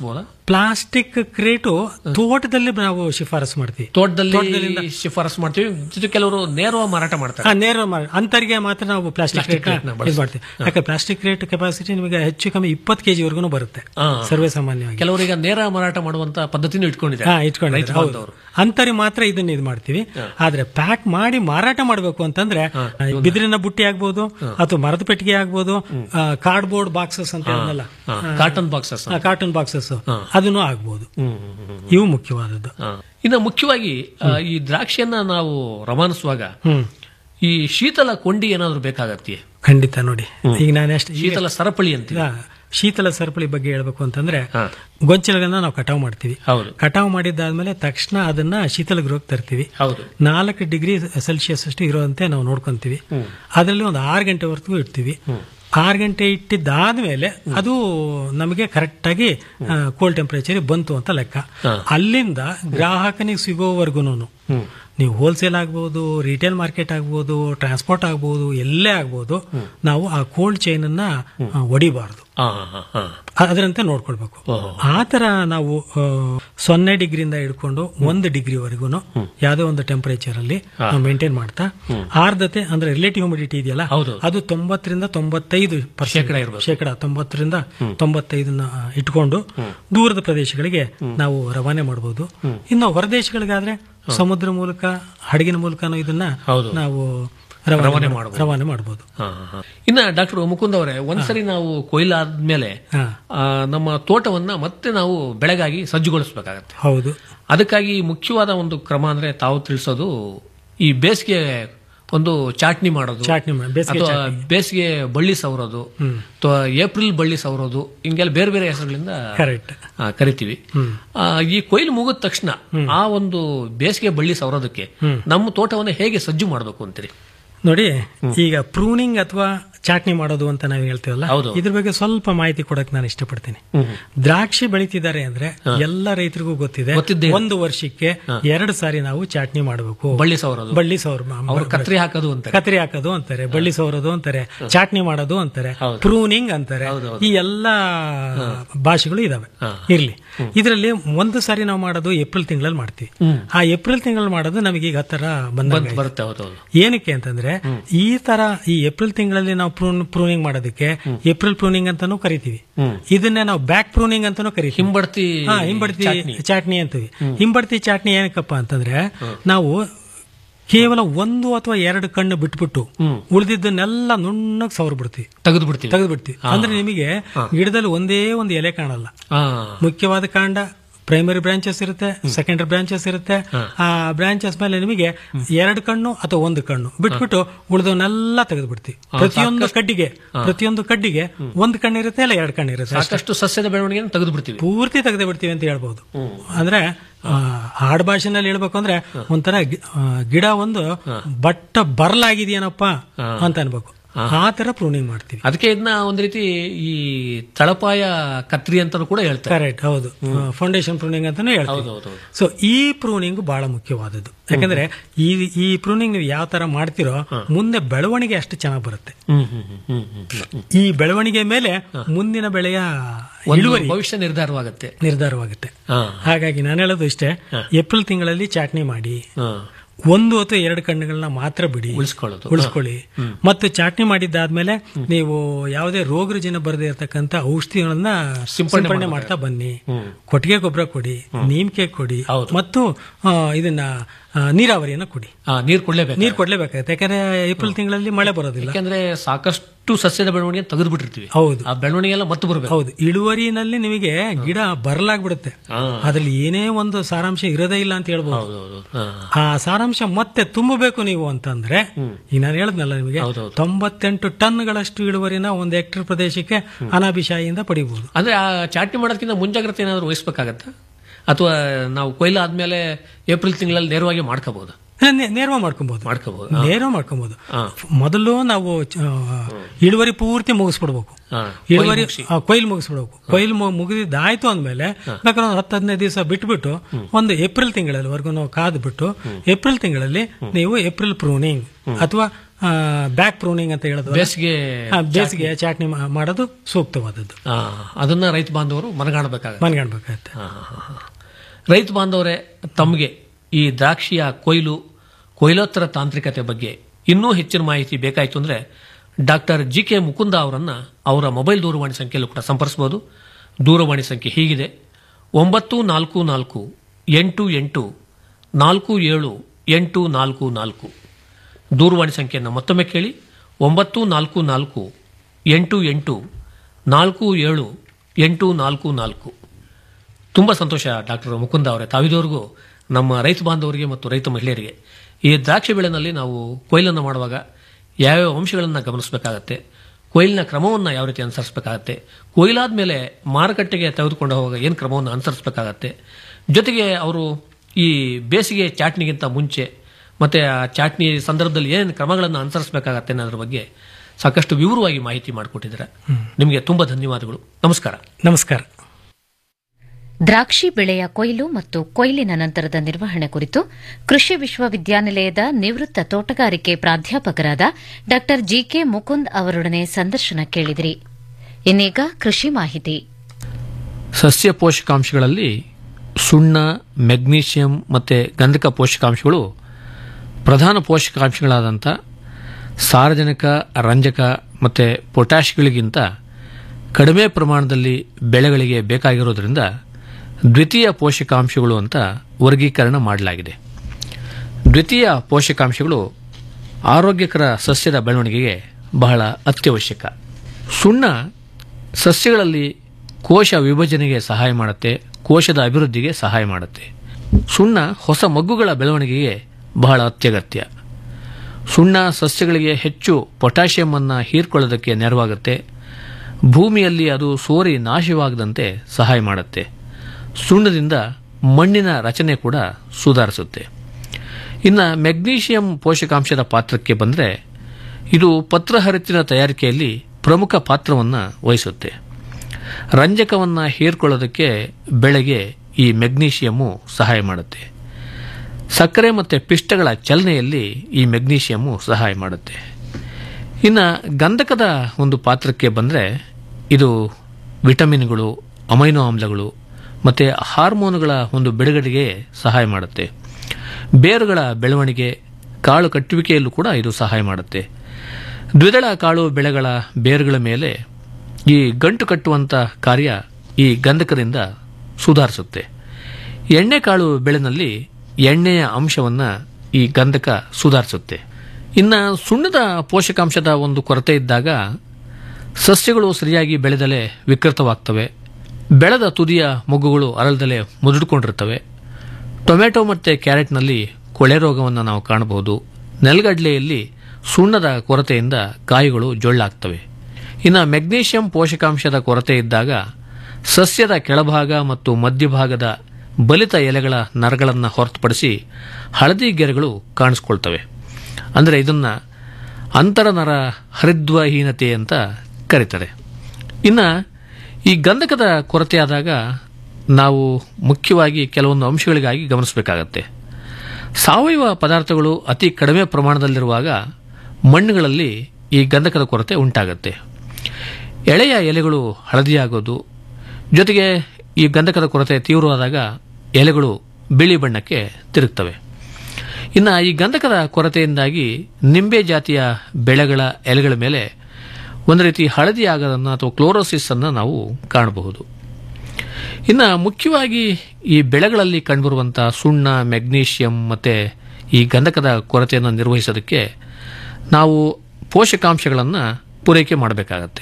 ಪ್ಲಾಸ್ಟಿಕ್ ಕ್ರೇಟು ತೋಟದಲ್ಲಿ ನಾವು ಶಿಫಾರಸು ಮಾಡ್ತೀವಿ ತೋಟದಲ್ಲಿ ಶಿಫಾರಸು ಮಾಡ್ತೀವಿ ಜೊತೆ ಕೆಲವರು ನೇರವಾಗಿ ಮಾರಾಟ ಮಾಡ್ತಾರೆ ಆ, ನೇರ ಮಾರ- ಅಂತರಿಗೆ ಮಾತ್ರ ನಾವು ಪ್ಲಾಸ್ಟಿಕ್ Plastic ಕ್ರೇಟ್ crate ನ ಇದು ಮಾಡ್ತೀವಿ ಯಾಕೆ ಪ್ಲಾಸ್ಟಿಕ್ ಕ್ರೇಟ್ ಕೆಪಾಸಿಟಿ ನಿಮಗೆ ಹೆಚ್ಚು ಕಮ್ಮಿ ಇಪ್ಪತ್ತು ಕೆಜಿ ವರ್ಗು ಬರುತ್ತೆ ಆ. ಸರ್ವೇ ಸಾಮಾನ್ಯವಾಗಿ ಕೆಲವರೀಗ ನೇರ ಮಾರಾಟ ಮಾಡುವಂತ ಪದ್ಧತಿನೂ ಇಟ್ಕೊಂಡಿದ್ದಾರೆ ಹಾ ಇಟ್ಕೊಂಡಿದ್ದಾರೆ ರೈತ ಹೌದು ಬಾಂಧವರು. ಅಂತರಿ ಮಾತ್ರ ಇದನ್ನ ಇದು ಮಾಡ್ತೀವಿ ಆದ್ರೆ ಪ್ಯಾಕ್ ಮಾಡಿ ಮಾರಾಟ ಮಾಡಬೇಕು ಅಂತಂದ್ರೆ ಬಿದಿರಿನ ಬುಟ್ಟಿ ಆಗ್ಬೋದು ಅಥವಾ ಮರದ ಪೆಟ್ಟಿಗೆ ಆಗ್ಬೋದು ಕಾರ್ಡ್ಬೋರ್ಡ್ ಬಾಕ್ಸಸ್ ಅಂತ ಹೇಳಲ್ಲ ಹಾ, carton boxes. ಕಾರ್ಟೂನ್ ಬಾಕ್ಸಸ್ ಅದನ್ನು ಆಗ್ಬೋದು ಇವು ಮುಖ್ಯವಾದದ್ದು ಇನ್ನು ಮುಖ್ಯವಾಗಿ ಆ, ಈ ದ್ರಾಕ್ಷಿಯನ್ನ ನಾವು ರವಾನಿಸುವಾಗ ಹ್ಮ್ ಈ ಶೀತಲ ಕೊಂಡಿ ಏನಾದ್ರು ಬೇಕಾಗತ್ತೆ ಖಂಡಿತ ನೋಡಿ ಈಗ ನಾನು ಎಷ್ಟು ಶೀತಲ ಸರಪಳಿ ಅಂತ ಈಗ ಶೀತಲ ಸರಪಳಿ ಬಗ್ಗೆ ಹೇಳ್ಬೇಕು ಅಂತಂದ್ರೆ ಗೊಂಚಲಗಳನ್ನ ನಾವು ಕಟಾವು ಮಾಡ್ತೀವಿ ಹೌದು ಕಟಾವು ಮಾಡಿದ್ದಾದ್ಮೇಲೆ ತಕ್ಷಣ ಅದನ್ನ ಶೀತಲ ಗೃಹಕ್ಕೆ ತರ್ತೀವಿ ಹೌದು ನಾಲ್ಕು ಡಿಗ್ರಿ ಸೆಲ್ಸಿಯಸ್ ಅಷ್ಟು ಇರುವಂತೆ ನಾವು ನೋಡ್ಕೊಂತೀವಿ ಅದರಲ್ಲಿ ಒಂದು ಆರು ಗಂಟೆವರೆಗೂ ಇಡ್ತೀವಿ ಆರು ಗಂಟೆ ಇಟ್ಟಿದ್ದಾದ್ಮೇಲೆ ಅದು ನಮಗೆ ಕರೆಕ್ಟ್ ಆಗಿ ಕೋಲ್ಡ್ ಟೆಂಪರೇಚರ್ ಬಂತು ಅಂತ ಲೆಕ್ಕ ಅಲ್ಲಿಂದ ಗ್ರಾಹಕನಿಗೆ ಸಿಗೋವರೆಗೂ ನೀವು ಹೋಲ್ಸೇಲ್ ಆಗ್ಬೋದು ರಿಟೇಲ್ ಮಾರ್ಕೆಟ್ ಆಗ್ಬೋದು ಟ್ರಾನ್ಸ್ಪೋರ್ಟ್ ಆಗ್ಬೋದು ಎಲ್ಲೇ ಆಗ್ಬೋದು ನಾವು ಆ ಕೋಲ್ಡ್ ಚೈನ್ ಅನ್ನ ಆ, ಒಡಿಬಾರ್ದು ಹಾ, ಹಾ, ಹಾ. ಅದರಂತೆ ನೋಡ್ಕೊಳ್ಬೇಕು ಆ ತರ ನಾವು ಆ, ಸೊನ್ನೆ ಡಿಗ್ರಿಯಿಂದ ಹಿಡ್ಕೊಂಡು ಒಂದು ಡಿಗ್ರಿವರೆಗೂ ಯಾವುದೋ ಒಂದು ಟೆಂಪರೇಚರ್ ಅಲ್ಲಿ ನಾವು ಮೇಂಟೈನ್ ಮಾಡ್ತಾ ಆರ್ದ್ರತೆ ಅಂದ್ರೆ ರಿಲೇಟಿವ್ ಹ್ಯೂಮಿಡಿಟಿ ಇದೆಯಲ್ಲ ಅದು ತೊಂಬತ್ತರಿಂದ ತೊಂಬತ್ತೈದು ಶೇಕಡ ಇರ್ಬೇಕು. ಶೇಕಡ ತೊಂಬತ್ತರಿಂದ ತೊಂಬತ್ತೈದನ್ನ ಇಟ್ಕೊಂಡು ದೂರದ ಪ್ರದೇಶಗಳಿಗೆ ನಾವು ರವಾನೆ ಮಾಡಬಹುದು ಇನ್ನು ಹೊರದೇಶಗಳಿಗಾದ್ರೆ ಸಮುದ್ರ ಮೂಲಕ ಹಡಗಿನ ಮೂಲಕನೂ ಇದನ್ನ ಹೌದು. ನಾವು ರವಾನೆ ರವಾನೆ ಮಾಡ್ಬೋದು. ರವಾನೆ ಮಾಡಬಹುದು ಹಾ, ಹಾ. ಇನ್ನ ಡಾಕ್ಟರ್ ಮುಕುಂದ್ ಅವರೇ ಒಂದ್ಸರಿ ನಾವು ಕೊಯ್ಲಾದ್ಮೇಲೆ ಹಾ. ಆ, ನಮ್ಮ ತೋಟವನ್ನ ಮತ್ತೆ ನಾವು ಬೆಳೆಗಾಗಿ ಸಜ್ಜುಗೊಳಿಸಬೇಕಾಗತ್ತೆ ಹೌದು ಅದಕ್ಕಾಗಿ ಮುಖ್ಯವಾದ ಒಂದು ಕ್ರಮ ಅಂದ್ರೆ ತಾವು ತಿಳಿಸೋದು ಈ ಬೇಸಿಗೆ ಒಂದು ಚಾಟ್ನಿ ಮಾಡೋದು ಚಾಟ್ನಿ ಮಾಡಿ, ಬೇಸಿಗೆ ಅಥವಾ ಚಾಟ್ನಿ. ಬೇಸಿಗೆ ಬಳ್ಳಿ ಸವರೋದು ಹ್ಮ್. ಅಥವಾ ಏಪ್ರಿಲ್ ಬಳ್ಳಿ ಸವರೋದು ಹಿಂಗೆಲ್ಲ ಬೇರೆ ಬೇರೆ ಹೆಸರುಗಳಿಂದ Correct. ಆ, ಕರಿತೀವಿ ಹ್ಮ್. ಆ, ಈ ಕೊಯ್ಲು ಮುಗಿದ ತಕ್ಷಣ ಆ ಒಂದು ಬೇಸಿಗೆ ಬಳ್ಳಿ ಸವರೋದಕ್ಕೆ ಹ್ಮ್. ನಮ್ಮ ತೋಟವನ್ನು ಹೇಗೆ ಸಜ್ಜು ಮಾಡಬೇಕು ಅಂತೀರಿ ನೋಡಿ ಈಗ ಪ್ರೂನಿಂಗ್ ಅಥವಾ ಚಾಟ್ನಿ ಮಾಡೋದು ಅಂತ ನಾವು ಹೇಳ್ತೀವಲ್ಲ ಹೌದು. ಇದ್ರ ಬಗ್ಗೆ ಸ್ವಲ್ಪ ಮಾಹಿತಿ ಕೊಡಕ್ ನಾನು ಇಷ್ಟಪಡ್ತೀನಿ ದ್ರಾಕ್ಷಿ ಬೆಳೀತಿದ್ದಾರೆ ಅಂದ್ರೆ ಎಲ್ಲ ರೈತರಿಗೂ ಗೊತ್ತಿದೆ ಗೊತ್ತಿದ್ದೇ ಒಂದು ವರ್ಷಕ್ಕೆ ಎರಡು ಸಾರಿ ನಾವು ಚಾಟ್ನಿ ಮಾಡಬೇಕು ಬಳ್ಳಿ ಸವರೋದು ಬಳ್ಳಿ ಸೌರ ಅವ್ರು ಕತ್ರಿ ಹಾಕೋದು ಅಂತಾರೆ ಕತ್ರಿ ಹಾಕೋದು ಅಂತಾರೆ ಬಳ್ಳಿ ಸೌರೋದು ಅಂತಾರೆ ಚಾಟ್ನಿ ಮಾಡೋದು ಅಂತಾರೆ ಪ್ರೂನಿಂಗ್ ಅಂತಾರೆ ಈ ಎಲ್ಲಾ ಭಾಷೆಗಳು ಇದಾವೆ ಇರ್ಲಿ ಇದರಲ್ಲಿ ಒಂದು ಸಾರಿ ನಾವು ಮಾಡೋದು ಏಪ್ರಿಲ್ ತಿಂಗಳಲ್ಲಿ ಮಾಡ್ತೀವಿ ಆ ಏಪ್ರಿಲ್ ತಿಂಗಳಲ್ಲಿ ಮಾಡೋದು ನಮಗೆ ಈಗ ಹತ್ತರ ಬಂದ ಬರುತ್ತೆ ಹೌದೌದು ಏನಕ್ಕೆ ಅಂತಂದ್ರೆ ಈ ತರ ಈ ಏಪ್ರಿಲ್ ತಿಂಗಳಲ್ಲಿ ನಾವು ಪ್ರೂನ್ ಪ್ರೂನಿಂಗ್ ಮಾಡೋದಕ್ಕೆ ಏಪ್ರಿಲ್ ಪ್ರೂನಿಂಗ್ ಅಂತಾನೂ ಕರಿತೀವಿ ಇದನ್ನೇ ನಾವು ಬ್ಯಾಕ್ ಪ್ರೂನಿಂಗ್ ಅಂತಾನೂ ಕರಿತೀವಿ ಹಿಂಬಡ್ತಿ ಹಾ ಹಿಂಬಡ್ತಿ ಚಾಟ್ನಿ. ಚಾಟ್ನಿ ಅಂತೀವಿ ಹಿಂಬಡ್ತಿ ಚಾಟ್ನಿ ಏನಕ್ಕಪ್ಪ ಅಂತಂದ್ರೆ ನಾವು ಕೇವಲ ಒಂದು ಅಥವಾ ಎರಡು ಕಣ್ಣು ಬಿಟ್ಬಿಟ್ಟು ಉಳಿದಿದ್ದನ್ನೆಲ್ಲ ನುಣ್ಣಗೆ ಸವರ್ ಬಿಡ್ತೀವಿ ತೆಗೆದು ಬಿಡ್ತೀವಿ ತೆಗೆದು ಬಿಡ್ತೀವಿ ಅಂದ್ರೆ ನಿಮಗೆ ಗಿಡದಲ್ಲಿ ಒಂದೇ ಒಂದು ಎಲೆ ಕಾಣಲ್ಲ ಹಾ. ಮುಖ್ಯವಾದ ಕಾಂಡ ಪ್ರೈಮರಿ ಬ್ರಾಂಚಸ್ ಇರುತ್ತೆ ಸೆಕೆಂಡರಿ ಬ್ರಾಂಚಸ್ ಇರುತ್ತೆ ಆ ಬ್ರಾಂಚಸ್ ಮೇಲೆ ನಿಮಗೆ ಎರಡು ಕಣ್ಣು ಅಥವಾ ಒಂದು ಕಣ್ಣು ಬಿಟ್ಬಿಟ್ಟು ಉಳಿದವನ್ನೆಲ್ಲ ತೆಗೆದು ಬಿಡ್ತೀವಿ ಪ್ರತಿಯೊಂದು ಕಡ್ಡಿಗೆ ಪ್ರತಿಯೊಂದು ಕಡ್ಡಿಗೆ ಒಂದು ಕಣ್ಣು ಇರುತ್ತೆ ಇಲ್ಲ ಎರಡು ಕಣ್ಣು ಇರುತ್ತೆ ಅಷ್ಟೇ. ಸಾಕಷ್ಟು ಸಸ್ಯದ ಬೆಳವಣಿಗೆಯನ್ನು ತೆಗೆದು ಬಿಡ್ತೀವಿ ಪೂರ್ತಿ ತೆಗೆದು ಬಿಡ್ತೀವಿ ಅಂತ ಹೇಳ್ಬೋದು ಅಂದ್ರೆ ಆ, ಆಡ್ ಭಾಷೆನಲ್ಲಿ ಹೇಳ್ಬೇಕು ಅಂದ್ರೆ ಒಂಥರ ಗಿ- ಆ, ಗಿಡ ಒಂದು ಬಟ್ಟ ಬರಲಾಗಿದೆಯೇನಪ್ಪ ಅಂತ ಅನ್ಬೇಕು ಆ ತರ ಪ್ರೂನಿಂಗ್ ಮಾಡ್ತೀವಿ ಅದಕ್ಕೆ ಇದನ್ನ ಒಂದ್ ರೀತಿ ಈ ತಳಪಾಯ ಕತ್ರಿ ಅಂತಾನು ಕೂಡ ಹೇಳ್ತಾರೆ ಕರೆಕ್ಟ್ ಹೌದು ಫೌಂಡೇಶನ್ ಪ್ರೂನಿಂಗ್ ಅಂತಾನು ಹೇಳ್ತೀವಿ ಹೌದು, ಹೌದು, ಹೌದು. ಸೊ ಈ ಪ್ರೂನಿಂಗ್ ಬಹಳ ಮುಖ್ಯವಾದದ್ದು ಯಾಕಂದ್ರೆ ಈ ಈ ಪ್ರೂನಿಂಗ್ ನೀವು ಯಾವ ತರ ಮಾಡ್ತಿರೋ ಮುಂದೆ ಬೆಳವಣಿಗೆ ಅಷ್ಟು ಚೆನ್ನಾಗಿ ಬರುತ್ತೆ ಹ್ಮ್ ಹ್ಮ್ ಹ್ಮ್ ಹ್ಮ್ ಹ್ಮ್ ಹ್ಮ್. ಈ ಬೆಳವಣಿಗೆ ಮೇಲೆ ಮುಂದಿನ ಬೆಳೆಯ ಒಂದು ಇಳುವರಿ ಭವಿಷ್ಯ ನಿರ್ಧಾರವಾಗುತ್ತೆ ನಿರ್ಧಾರವಾಗುತ್ತೆ ಹಾ. ಹಾಗಾಗಿ ನಾನು ಹೇಳೋದು ಇಷ್ಟೇ ಏಪ್ರಿಲ್ ತಿಂಗಳಲ್ಲಿ ಚಾಟ್ನಿ ಮಾಡಿ ಹಾ. ಒಂದು ಅಥವಾ ಎರಡು ಕಣ್ಣುಗಳನ್ನ ಮಾತ್ರ ಬಿಡಿ ಉಳಿಸ್ಕೊಳ್ಳೋದು. ಉಳಿಸ್ಕೊಳ್ಳಿ ಮತ್ತು ಚಾಟ್ನಿ ಮಾಡಿದ್ದಾದ್ಮೇಲೆ ನೀವು ಯಾವುದೇ ರೋಗ ರುಜಿನ ಬರದೇ ಇರತಕ್ಕಂತ ಔಷಧಿಗಳನ್ನ ಸಿಂಪಡಣೆ ಸಿಂಪಡಣೆ ಮಾಡ್ತಾ ಬನ್ನಿ ಕೊಟ್ಟಿಗೆ ಗೊಬ್ಬರ ಕೊಡಿ ನೀಮ್ಕೆ ಕೊಡಿ ಮತ್ತು ಆ, ಇದನ್ನ ಆ, ನೀರಾವರಿಯನ್ನ ಕೊಡಿ ಆ, ನೀರ್ ಕೊಡ್ಲೇಬೇಕು ನೀರ್ ಕೊಡ್ಲೇಬೇಕಾಗುತ್ತೆ ಯಾಕಂದ್ರೆ ಏಪ್ರಿಲ್ ತಿಂಗಳಲ್ಲಿ ಮಳೆ ಬರೋದಿಲ್ಲ ಯಾಕಂದ್ರೆ ಸಾಕಷ್ಟು ಸಸ್ಯದ ಬೆಳವಣಿಗೆ ತೆಗೆದು ಬಿಟ್ಟಿರ್ತೀವಿ ಹೌದು ಆ ಬೆಳವಣಿಗೆ ಎಲ್ಲ ಮತ್ತೆ ಬರಬೇಕು ಹೌದು ಇಳುವರಿನಲ್ಲಿ ನಿಮಗೆ ಗಿಡ ಬರಲಾಗ್ಬಿಡುತ್ತೆ ಅದ್ರಲ್ಲಿ ಏನೇ ಒಂದು ಸಾರಾಂಶ ಇರೋದೇ ಇಲ್ಲ ಅಂತ ಹೇಳ್ಬೋದು ಆ ಸಾರಾಂಶ ಮತ್ತೆ ತುಂಬಬೇಕು ನೀವು ಅಂತಂದ್ರೆ ಈಗ ನಾನು ಹೇಳದ್ನಲ್ಲ ನಿಮಗೆ ತೊಂಬತ್ತೆಂಟು ಟನ್ಗಳಷ್ಟು ಇಳುವರಿನ ಒಂದು ಹೆಕ್ಟರ್ ಪ್ರದೇಶಕ್ಕೆ ಅನಾಭಿಶಾಯಿಯಿಂದ ಪಡಿಬಹುದು ಅಂದ್ರೆ ಆ ಚಾಟ್ನಿ ಮಾಡೋದಕ್ಕಿಂತ ಮುಂಜಾಗ್ರತೆ ಏನಾದ್ರು ವಹಿಸ್ಬೇಕಾಗತ್ತಾ ಅಥವಾ ನಾವು ಕೊಯ್ಲು ಆದ್ಮೇಲೆ ಏಪ್ರಿಲ್ ತಿಂಗಳಲ್ಲಿ ನೇರವಾಗಿ ಮಾಡ್ಕೋಬಹುದು ನೇರವಾಗಿ ಮಾಡ್ಕೊಬಹುದು ಮಾಡ್ಕೋಬಹುದು ನೇರವಾಗಿ ಮಾಡ್ಕೊಬಹುದು ಮೊದಲು ನಾವು ಆ, ಇಳುವರಿ ಪೂರ್ತಿ ಮುಗಿಸ್ಬಿಡ್ಬೇಕು ಇಳುವರಿ ಆ, ಕೊಯ್ಲು ಮುಗಿಸ್ಬಿಡ್ಬೇಕು ಕೊಯ್ಲು ಮು- ಮುಗಿದಿದ್ದಾಯ್ತು ಅಂದ್ಮೇಲೆ ಬೇಕಾದ್ರೆ ಒಂದು ಹತ್ತು ಹದಿನೈದು ದಿವಸ ಬಿಟ್ಬಿಟ್ಟು ಒಂದು ಏಪ್ರಿಲ್ ತಿಂಗಳಲ್ಲಿವರೆಗೂ ನಾವು ಕಾದ್ಬಿಟ್ಟು ಏಪ್ರಿಲ್ ತಿಂಗಳಲ್ಲಿ ನೀವು ಏಪ್ರಿಲ್ ಪ್ರೂನಿಂಗ್ ಅಥವಾ ಬ್ಯಾಕ್ ಪ್ರೂನಿಂಗ್ ಅಂತ ಹೇಳೋದು ಬೇಸಿಗೆ ಬೇಸಿಗೆ ಚಾಟ್ನಿ ಮಾ- ಮಾಡೋದು ಸೂಕ್ತವಾದದ್ದು ಆ, ಅದನ್ನ ರೈತ ಬಾಂಧವರು ಮನಗಾಣಬೇಕಾಗುತ್ತೆ ಮನ್ಗಾಣ್ಬೇಕಾಗತ್ತೆ ರೈತ ಬಾಂಧವರೇ ತಮಗೆ ಈ ದ್ರಾಕ್ಷಿಯ ಕೊಯ್ಲು ಕೊಯ್ಲೋತ್ತರ ತಾಂತ್ರಿಕತೆ ಬಗ್ಗೆ ಇನ್ನೂ ಹೆಚ್ಚಿನ ಮಾಹಿತಿ ಬೇಕಾಯಿತು ಅಂದ್ರೆ ಡಾಕ್ಟರ್ ಜಿ ಕೆ ಮುಕುಂದ ಅವರನ್ನ ಅವರ ಮೊಬೈಲ್ ದೂರವಾಣಿ ಸಂಖ್ಯೆಯಲ್ಲೂ ಕೂಡ ಸಂಪರ್ಸಬಹುದು ದೂರವಾಣಿ ಸಂಖ್ಯೆ ಹೀಗಿದೆ ಒಂಬತ್ತು ನಾಲ್ಕು ನಾಲ್ಕು ಎಂಟು ಎಂಟು ನಾಲ್ಕು ಏಳು ಎಂಟು ನಾಲ್ಕು ನಾಲ್ಕು ದೂರವಾಣಿ ಸಂಖ್ಯೆಯನ್ನು ಮತ್ತೊಮ್ಮೆ ಕೇಳಿ ಒಂಬತ್ತು ನಾಲ್ಕು ನಾಲ್ಕು ಎಂಟು ಎಂಟು ನಾಲ್ಕು ಏಳು ಎಂಟು ನಾಲ್ಕು ನಾಲ್ಕು ತುಂಬ ಸಂತೋಷ ಡಾಕ್ಟರ್ ಮುಕುಂದ ಅವರೇ ತಾವಿದವರೆಗೂ ನಮ್ಮ ರೈತ ಬಾಂಧವರಿಗೆ ಮತ್ತು ರೈತ ಮಹಿಳೆಯರಿಗೆ ಈ ದ್ರಾಕ್ಷಿ ಬೆಳೆನಲ್ಲಿ ನಾವು ಕೊಯ್ಲನ್ನು ಮಾಡುವಾಗ ಯಾವ್ಯಾವ ಅಂಶಗಳನ್ನು ಗಮನಿಸಬೇಕಾಗತ್ತೆ ಕೊಯ್ಲಿನ ಕ್ರಮವನ್ನು ಯಾವ ರೀತಿ ಅನುಸರಿಸಬೇಕಾಗತ್ತೆ ಕೊಯ್ಲಾದ ಮೇಲೆ ಮಾರುಕಟ್ಟೆಗೆ ತೆಗೆದುಕೊಂಡು ಹೋಗುವಾಗ ಏನು ಕ್ರಮವನ್ನು ಅನುಸರಿಸಬೇಕಾಗತ್ತೆ ಜೊತೆಗೆ ಅವರು ಈ ಬೇಸಿಗೆ ಚಾಟ್ನಿಗಿಂತ ಮುಂಚೆ ಮತ್ತೆ ಆ ಚಾಟ್ನಿ ಸಂದರ್ಭದಲ್ಲಿ ಏನೇನು ಕ್ರಮಗಳನ್ನು ಅನುಸರಿಸಬೇಕಾಗತ್ತೆ ಅನ್ನೋದ್ರ ಬಗ್ಗೆ ಸಾಕಷ್ಟು ವಿವರವಾಗಿ ಮಾಹಿತಿ ಮಾಡಿಕೊಟ್ಟಿದ್ದಾರೆ ನಿಮಗೆ ತುಂಬ ಧನ್ಯವಾದಗಳು ನಮಸ್ಕಾರ ನಮಸ್ಕಾರ ದ್ರಾಕ್ಷಿ ಬೆಳೆಯ ಕೊಯ್ಲು ಮತ್ತು ಕೊಯ್ಲಿನ ನಂತರದ ನಿರ್ವಹಣೆ ಕುರಿತು ಕೃಷಿ ವಿಶ್ವವಿದ್ಯಾನಿಲಯದ ನಿವೃತ್ತ ತೋಟಗಾರಿಕೆ ಪ್ರಾಧ್ಯಾಪಕರಾದ ಡಾ ಜಿಕೆ ಮುಕುಂದ್ ಅವರೊಡನೆ ಸಂದರ್ಶನ ಕೇಳಿದಿರಿ ಇನ್ನೀಗ ಕೃಷಿ ಮಾಹಿತಿ ಸಸ್ಯ ಪೋಷಕಾಂಶಗಳಲ್ಲಿ ಸುಣ್ಣ ಮೆಗ್ನೀಷಿಯಂ ಮತ್ತು ಗಂಧಕ ಪೋಷಕಾಂಶಗಳು ಪ್ರಧಾನ ಪೋಷಕಾಂಶಗಳಾದಂಥ ಸಾರಜನಕ ರಂಜಕ ಮತ್ತು ಪೊಟ್ಯಾಷ್ಗಳಿಗಿಂತ ಕಡಿಮೆ ಪ್ರಮಾಣದಲ್ಲಿ ಬೆಳೆಗಳಿಗೆ ಬೇಕಾಗಿರೋದ್ರಿಂದ ದ್ವಿತೀಯ ಪೋಷಕಾಂಶಗಳು ಅಂತ ವರ್ಗೀಕರಣ ಮಾಡಲಾಗಿದೆ ದ್ವಿತೀಯ ಪೋಷಕಾಂಶಗಳು ಆರೋಗ್ಯಕರ ಸಸ್ಯದ ಬೆಳವಣಿಗೆಗೆ ಬಹಳ ಅತ್ಯವಶ್ಯಕ ಸುಣ್ಣ ಸಸ್ಯಗಳಲ್ಲಿ ಕೋಶ ವಿಭಜನೆಗೆ ಸಹಾಯ ಮಾಡುತ್ತೆ ಕೋಶದ ಅಭಿವೃದ್ಧಿಗೆ ಸಹಾಯ ಮಾಡುತ್ತೆ ಸುಣ್ಣ ಹೊಸ ಮಗ್ಗುಗಳ ಬೆಳವಣಿಗೆಗೆ ಬಹಳ ಅತ್ಯಗತ್ಯ ಸುಣ್ಣ ಸಸ್ಯಗಳಿಗೆ ಹೆಚ್ಚು ಪೊಟ್ಯಾಷಿಯಂ ಅನ್ನು ಹೀರ್ಕೊಳ್ಳೋದಕ್ಕೆ ನೆರವಾಗುತ್ತೆ ಭೂಮಿಯಲ್ಲಿ ಅದು ಸೋರಿ ನಾಶವಾಗದಂತೆ ಸಹಾಯ ಮಾಡುತ್ತೆ ಸುಣ್ಣದಿಂದ ಮಣ್ಣಿನ ರಚನೆ ಕೂಡ ಸುಧಾರಿಸುತ್ತೆ ಇನ್ನು ಮೆಗ್ನೀಷಿಯಂ ಪೋಷಕಾಂಶದ ಪಾತ್ರಕ್ಕೆ ಬಂದರೆ ಇದು ಪತ್ರಹರಿತಿನ ತಯಾರಿಕೆಯಲ್ಲಿ ಪ್ರಮುಖ ಪಾತ್ರವನ್ನು ವಹಿಸುತ್ತೆ ರಂಜಕವನ್ನು ಹೀರ್ಕೊಳ್ಳೋದಕ್ಕೆ ಬೆಳೆಗೆ ಈ ಮೆಗ್ನೀಷಿಯಮ್ಮು ಸಹಾಯ ಮಾಡುತ್ತೆ ಸಕ್ಕರೆ ಮತ್ತು ಪಿಷ್ಟಗಳ ಚಲನೆಯಲ್ಲಿ ಈ ಮೆಗ್ನೀಷಿಯಮ್ಮು ಸಹಾಯ ಮಾಡುತ್ತೆ ಇನ್ನು ಗಂಧಕದ ಒಂದು ಪಾತ್ರಕ್ಕೆ ಬಂದರೆ ಇದು ವಿಟಮಿನ್ಗಳು ಅಮೈನೋ ಆಮ್ಲಗಳು ಮತ್ತು ಹಾರ್ಮೋನುಗಳ ಒಂದು ಬಿಡುಗಡೆಗೆ ಸಹಾಯ ಮಾಡುತ್ತೆ ಬೇರುಗಳ ಬೆಳವಣಿಗೆ ಕಾಳು ಕಟ್ಟುವಿಕೆಯಲ್ಲೂ ಕೂಡ ಇದು ಸಹಾಯ ಮಾಡುತ್ತೆ ದ್ವಿದಳ ಕಾಳು ಬೆಳೆಗಳ ಬೇರುಗಳ ಮೇಲೆ ಈ ಗಂಟು ಕಟ್ಟುವಂಥ ಕಾರ್ಯ ಈ ಗಂಧಕದಿಂದ ಸುಧಾರಿಸುತ್ತೆ ಎಣ್ಣೆಕಾಳು ಬೆಳೆನಲ್ಲಿ ಎಣ್ಣೆಯ ಅಂಶವನ್ನು ಈ ಗಂಧಕ ಸುಧಾರಿಸುತ್ತೆ ಇನ್ನು ಸುಣ್ಣದ ಪೋಷಕಾಂಶದ ಒಂದು ಕೊರತೆ ಇದ್ದಾಗ ಸಸ್ಯಗಳು ಸರಿಯಾಗಿ ಬೆಳೆದಲೆ ವಿಕೃತವಾಗ್ತವೆ ಬೆಳೆದ ತುದಿಯ ಮೊಗ್ಗುಗಳು ಅರಳದಲೆ ಮುದುಡ್ಕೊಂಡಿರ್ತವೆ ಟೊಮೆಟೊ ಮತ್ತು ಕ್ಯಾರೆಟ್ನಲ್ಲಿ ಕೊಳೆ ರೋಗವನ್ನು ನಾವು ಕಾಣಬಹುದು ನೆಲಗಡಲೆಯಲ್ಲಿ ಸುಣ್ಣದ ಕೊರತೆಯಿಂದ ಕಾಯಿಗಳು ಜೊಳ್ಳಾಗ್ತವೆ ಇನ್ನು ಮೆಗ್ನೀಷಿಯಂ ಪೋಷಕಾಂಶದ ಕೊರತೆ ಇದ್ದಾಗ ಸಸ್ಯದ ಕೆಳಭಾಗ ಮತ್ತು ಮಧ್ಯಭಾಗದ ಬಲಿತ ಎಲೆಗಳ ನರಗಳನ್ನು ಹೊರತುಪಡಿಸಿ ಹಳದಿ ಗೆರೆಗಳು ಕಾಣಿಸ್ಕೊಳ್ತವೆ ಅಂದರೆ ಇದನ್ನು ಅಂತರನರ ಹರಿದ್ವಹೀನತೆ ಅಂತ ಕರೀತಾರೆ ಇನ್ನು ಈ ಗಂಧಕದ ಕೊರತೆಯಾದಾಗ ನಾವು ಮುಖ್ಯವಾಗಿ ಕೆಲವೊಂದು ಅಂಶಗಳಿಗಾಗಿ ಗಮನಿಸಬೇಕಾಗತ್ತೆ ಸಾವಯವ ಪದಾರ್ಥಗಳು ಅತಿ ಕಡಿಮೆ ಪ್ರಮಾಣದಲ್ಲಿರುವಾಗ ಮಣ್ಣುಗಳಲ್ಲಿ ಈ ಗಂಧಕದ ಕೊರತೆ ಉಂಟಾಗತ್ತೆ ಎಳೆಯ ಎಲೆಗಳು ಹಳದಿಯಾಗೋದು ಜೊತೆಗೆ ಈ ಗಂಧಕದ ಕೊರತೆ ತೀವ್ರವಾದಾಗ ಎಲೆಗಳು ಬಿಳಿ ಬಣ್ಣಕ್ಕೆ ತಿರುಗ್ತವೆ ಇನ್ನು ಈ ಗಂಧಕದ ಕೊರತೆಯಿಂದಾಗಿ ನಿಂಬೆ ಜಾತಿಯ ಬೆಳೆಗಳ ಎಲೆಗಳ ಮೇಲೆ ಒಂದು ರೀತಿ ಹಳದಿ ಆಗೋದನ್ನು ಅಥವಾ ಕ್ಲೋರೋಸಿಸ್ ಅನ್ನು ನಾವು ಕಾಣಬಹುದು ಇನ್ನು ಮುಖ್ಯವಾಗಿ ಈ ಬೆಳೆಗಳಲ್ಲಿ ಕಂಡುಬರುವಂಥ ಸುಣ್ಣ ಮೆಗ್ನೀಷಿಯಂ ಮತ್ತು ಈ ಗಂಧಕದ ಕೊರತೆಯನ್ನು ನಿರ್ವಹಿಸೋದಕ್ಕೆ ನಾವು ಪೋಷಕಾಂಶಗಳನ್ನು ಪೂರೈಕೆ ಮಾಡಬೇಕಾಗತ್ತೆ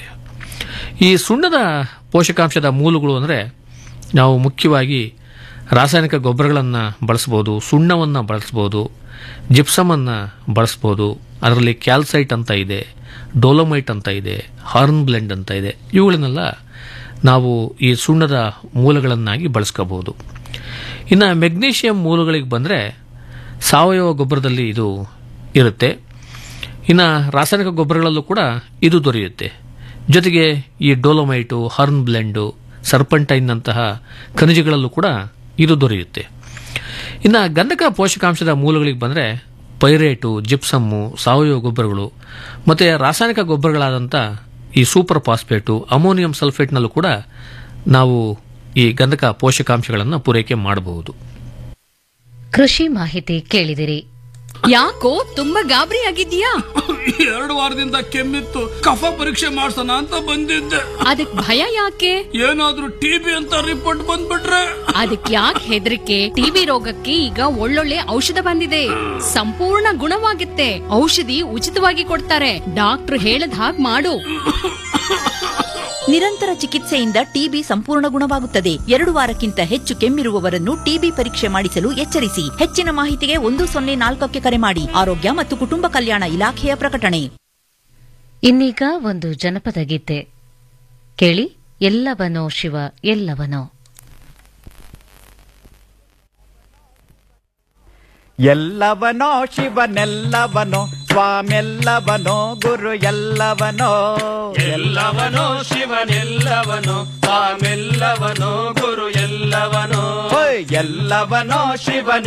ಈ ಸುಣ್ಣದ ಪೋಷಕಾಂಶದ ಮೂಲಗಳು ಅಂದರೆ ನಾವು ಮುಖ್ಯವಾಗಿ ರಾಸಾಯನಿಕ ಗೊಬ್ಬರಗಳನ್ನು ಬಳಸ್ಬೋದು ಸುಣ್ಣವನ್ನು ಬಳಸ್ಬೋದು ಜಿಪ್ಸಮನ್ನು ಬಳಸ್ಬೋದು ಅದರಲ್ಲಿ ಕ್ಯಾಲ್ಸೈಟ್ ಅಂತ ಇದೆ ಡೋಲೋಮೈಟ್ ಅಂತ ಇದೆ ಹಾರ್ನ್ ಬ್ಲೆಂಡ್ ಅಂತ ಇದೆ ಇವುಗಳನ್ನೆಲ್ಲ ನಾವು ಈ ಸುಣ್ಣದ ಮೂಲಗಳನ್ನಾಗಿ ಬಳಸ್ಕೋಬಹುದು ಇನ್ನು ಮೆಗ್ನೀಷಿಯಂ ಮೂಲಗಳಿಗೆ ಬಂದರೆ ಸಾವಯವ ಗೊಬ್ಬರದಲ್ಲಿ ಇದು ಇರುತ್ತೆ ಇನ್ನು ರಾಸಾಯನಿಕ ಗೊಬ್ಬರಗಳಲ್ಲೂ ಕೂಡ ಇದು ದೊರೆಯುತ್ತೆ ಜೊತೆಗೆ ಈ ಡೋಲೋಮೈಟು ಹರ್ನ್ ಬ್ಲೆಂಡು ಸರ್ಪಂಟೈನ್ನಂತಹ ಖನಿಜಗಳಲ್ಲೂ ಕೂಡ ಇದು ದೊರೆಯುತ್ತೆ ಇನ್ನು ಗಂಧಕ ಪೋಷಕಾಂಶದ ಮೂಲಗಳಿಗೆ ಬಂದರೆ ಪೈರೇಟು ಜಿಪ್ಸಮ್ಮು ಸಾವಯವ ಗೊಬ್ಬರಗಳು ಮತ್ತು ರಾಸಾಯನಿಕ ಗೊಬ್ಬರಗಳಾದಂಥ ಈ ಸೂಪರ್ ಫಾಸ್ಫೇಟು ಅಮೋನಿಯಂ ಸಲ್ಫೇಟ್ನಲ್ಲೂ ಕೂಡ ನಾವು ಈ ಗಂಧಕ ಪೋಷಕಾಂಶಗಳನ್ನು ಪೂರೈಕೆ ಮಾಡಬಹುದು ಕೃಷಿ ಮಾಹಿತಿ ಕೇಳಿದಿರಿ ಯಾಕೋ ತುಂಬಾ ಗಾಬರಿ ಆಗಿದ್ಯಾ ಎರಡು ವಾರದಿಂದ ಕೆಮ್ಮಿತ್ತು ಕಫ ಪರೀಕ್ಷೆ ಮಾಡ್ಸೋಣ ಅಂತ ಬಂದಿದ್ದೆ ಅದಕ್ ಭಯ ಯಾಕೆ ಏನಾದ್ರೂ ಟಿಬಿ ಅಂತ ರಿಪೋರ್ಟ್ ಬಂದ್ಬಿಟ್ರೆ ಅದಕ್ ಯಾಕೆ ಹೆದರಿಕೆ ಟಿಬಿ ರೋಗಕ್ಕೆ ಈಗ ಒಳ್ಳೊಳ್ಳೆ ಔಷಧ ಬಂದಿದೆ ಸಂಪೂರ್ಣ ಗುಣವಾಗುತ್ತೆ ಔಷಧಿ ಉಚಿತವಾಗಿ ಕೊಡ್ತಾರೆ ಡಾಕ್ಟರ್ ಹೇಳದ್ ಹಾಗ್ ಮಾಡು ನಿರಂತರ ಚಿಕಿತ್ಸೆಯಿಂದ ಟಿಬಿ ಸಂಪೂರ್ಣ ಗುಣವಾಗುತ್ತದೆ ಎರಡು ವಾರಕ್ಕಿಂತ ಹೆಚ್ಚು ಕೆಮ್ಮಿರುವವರನ್ನು ಟಿಬಿ ಪರೀಕ್ಷೆ ಮಾಡಿಸಲು ಎಚ್ಚರಿಸಿ ಹೆಚ್ಚಿನ ಮಾಹಿತಿಗೆ ಒಂದು ಸೊನ್ನೆ ನಾಲ್ಕಕ್ಕೆ ಕರೆ ಮಾಡಿ ಆರೋಗ್ಯ ಮತ್ತು ಕುಟುಂಬ ಕಲ್ಯಾಣ ಇಲಾಖೆಯ ಪ್ರಕಟಣೆ ಇನ್ನೀಗ ಒಂದು ಜನಪದ ಗೀತೆ ಕೇಳಿ ಎಲ್ಲವನೋ ಶಿವ ಎಲ್ಲವನೋ ಎಲ್ಲವನೋ ಶಿವನೆಲ್ಲವನೋ ಸ್ವಾಮೆಲ್ಲವನೋ ಗುರು ಎಲ್ಲವನೋ ಎಲ್ಲವನೋ ಶಿವನೆಲ್ಲವನೋ ತಾಮೆಲ್ಲವನೋ ಗುರು ಎಲ್ಲವನೋ ಹೋಯ್ ಎಲ್ಲವನೋ ಶಿವನೆ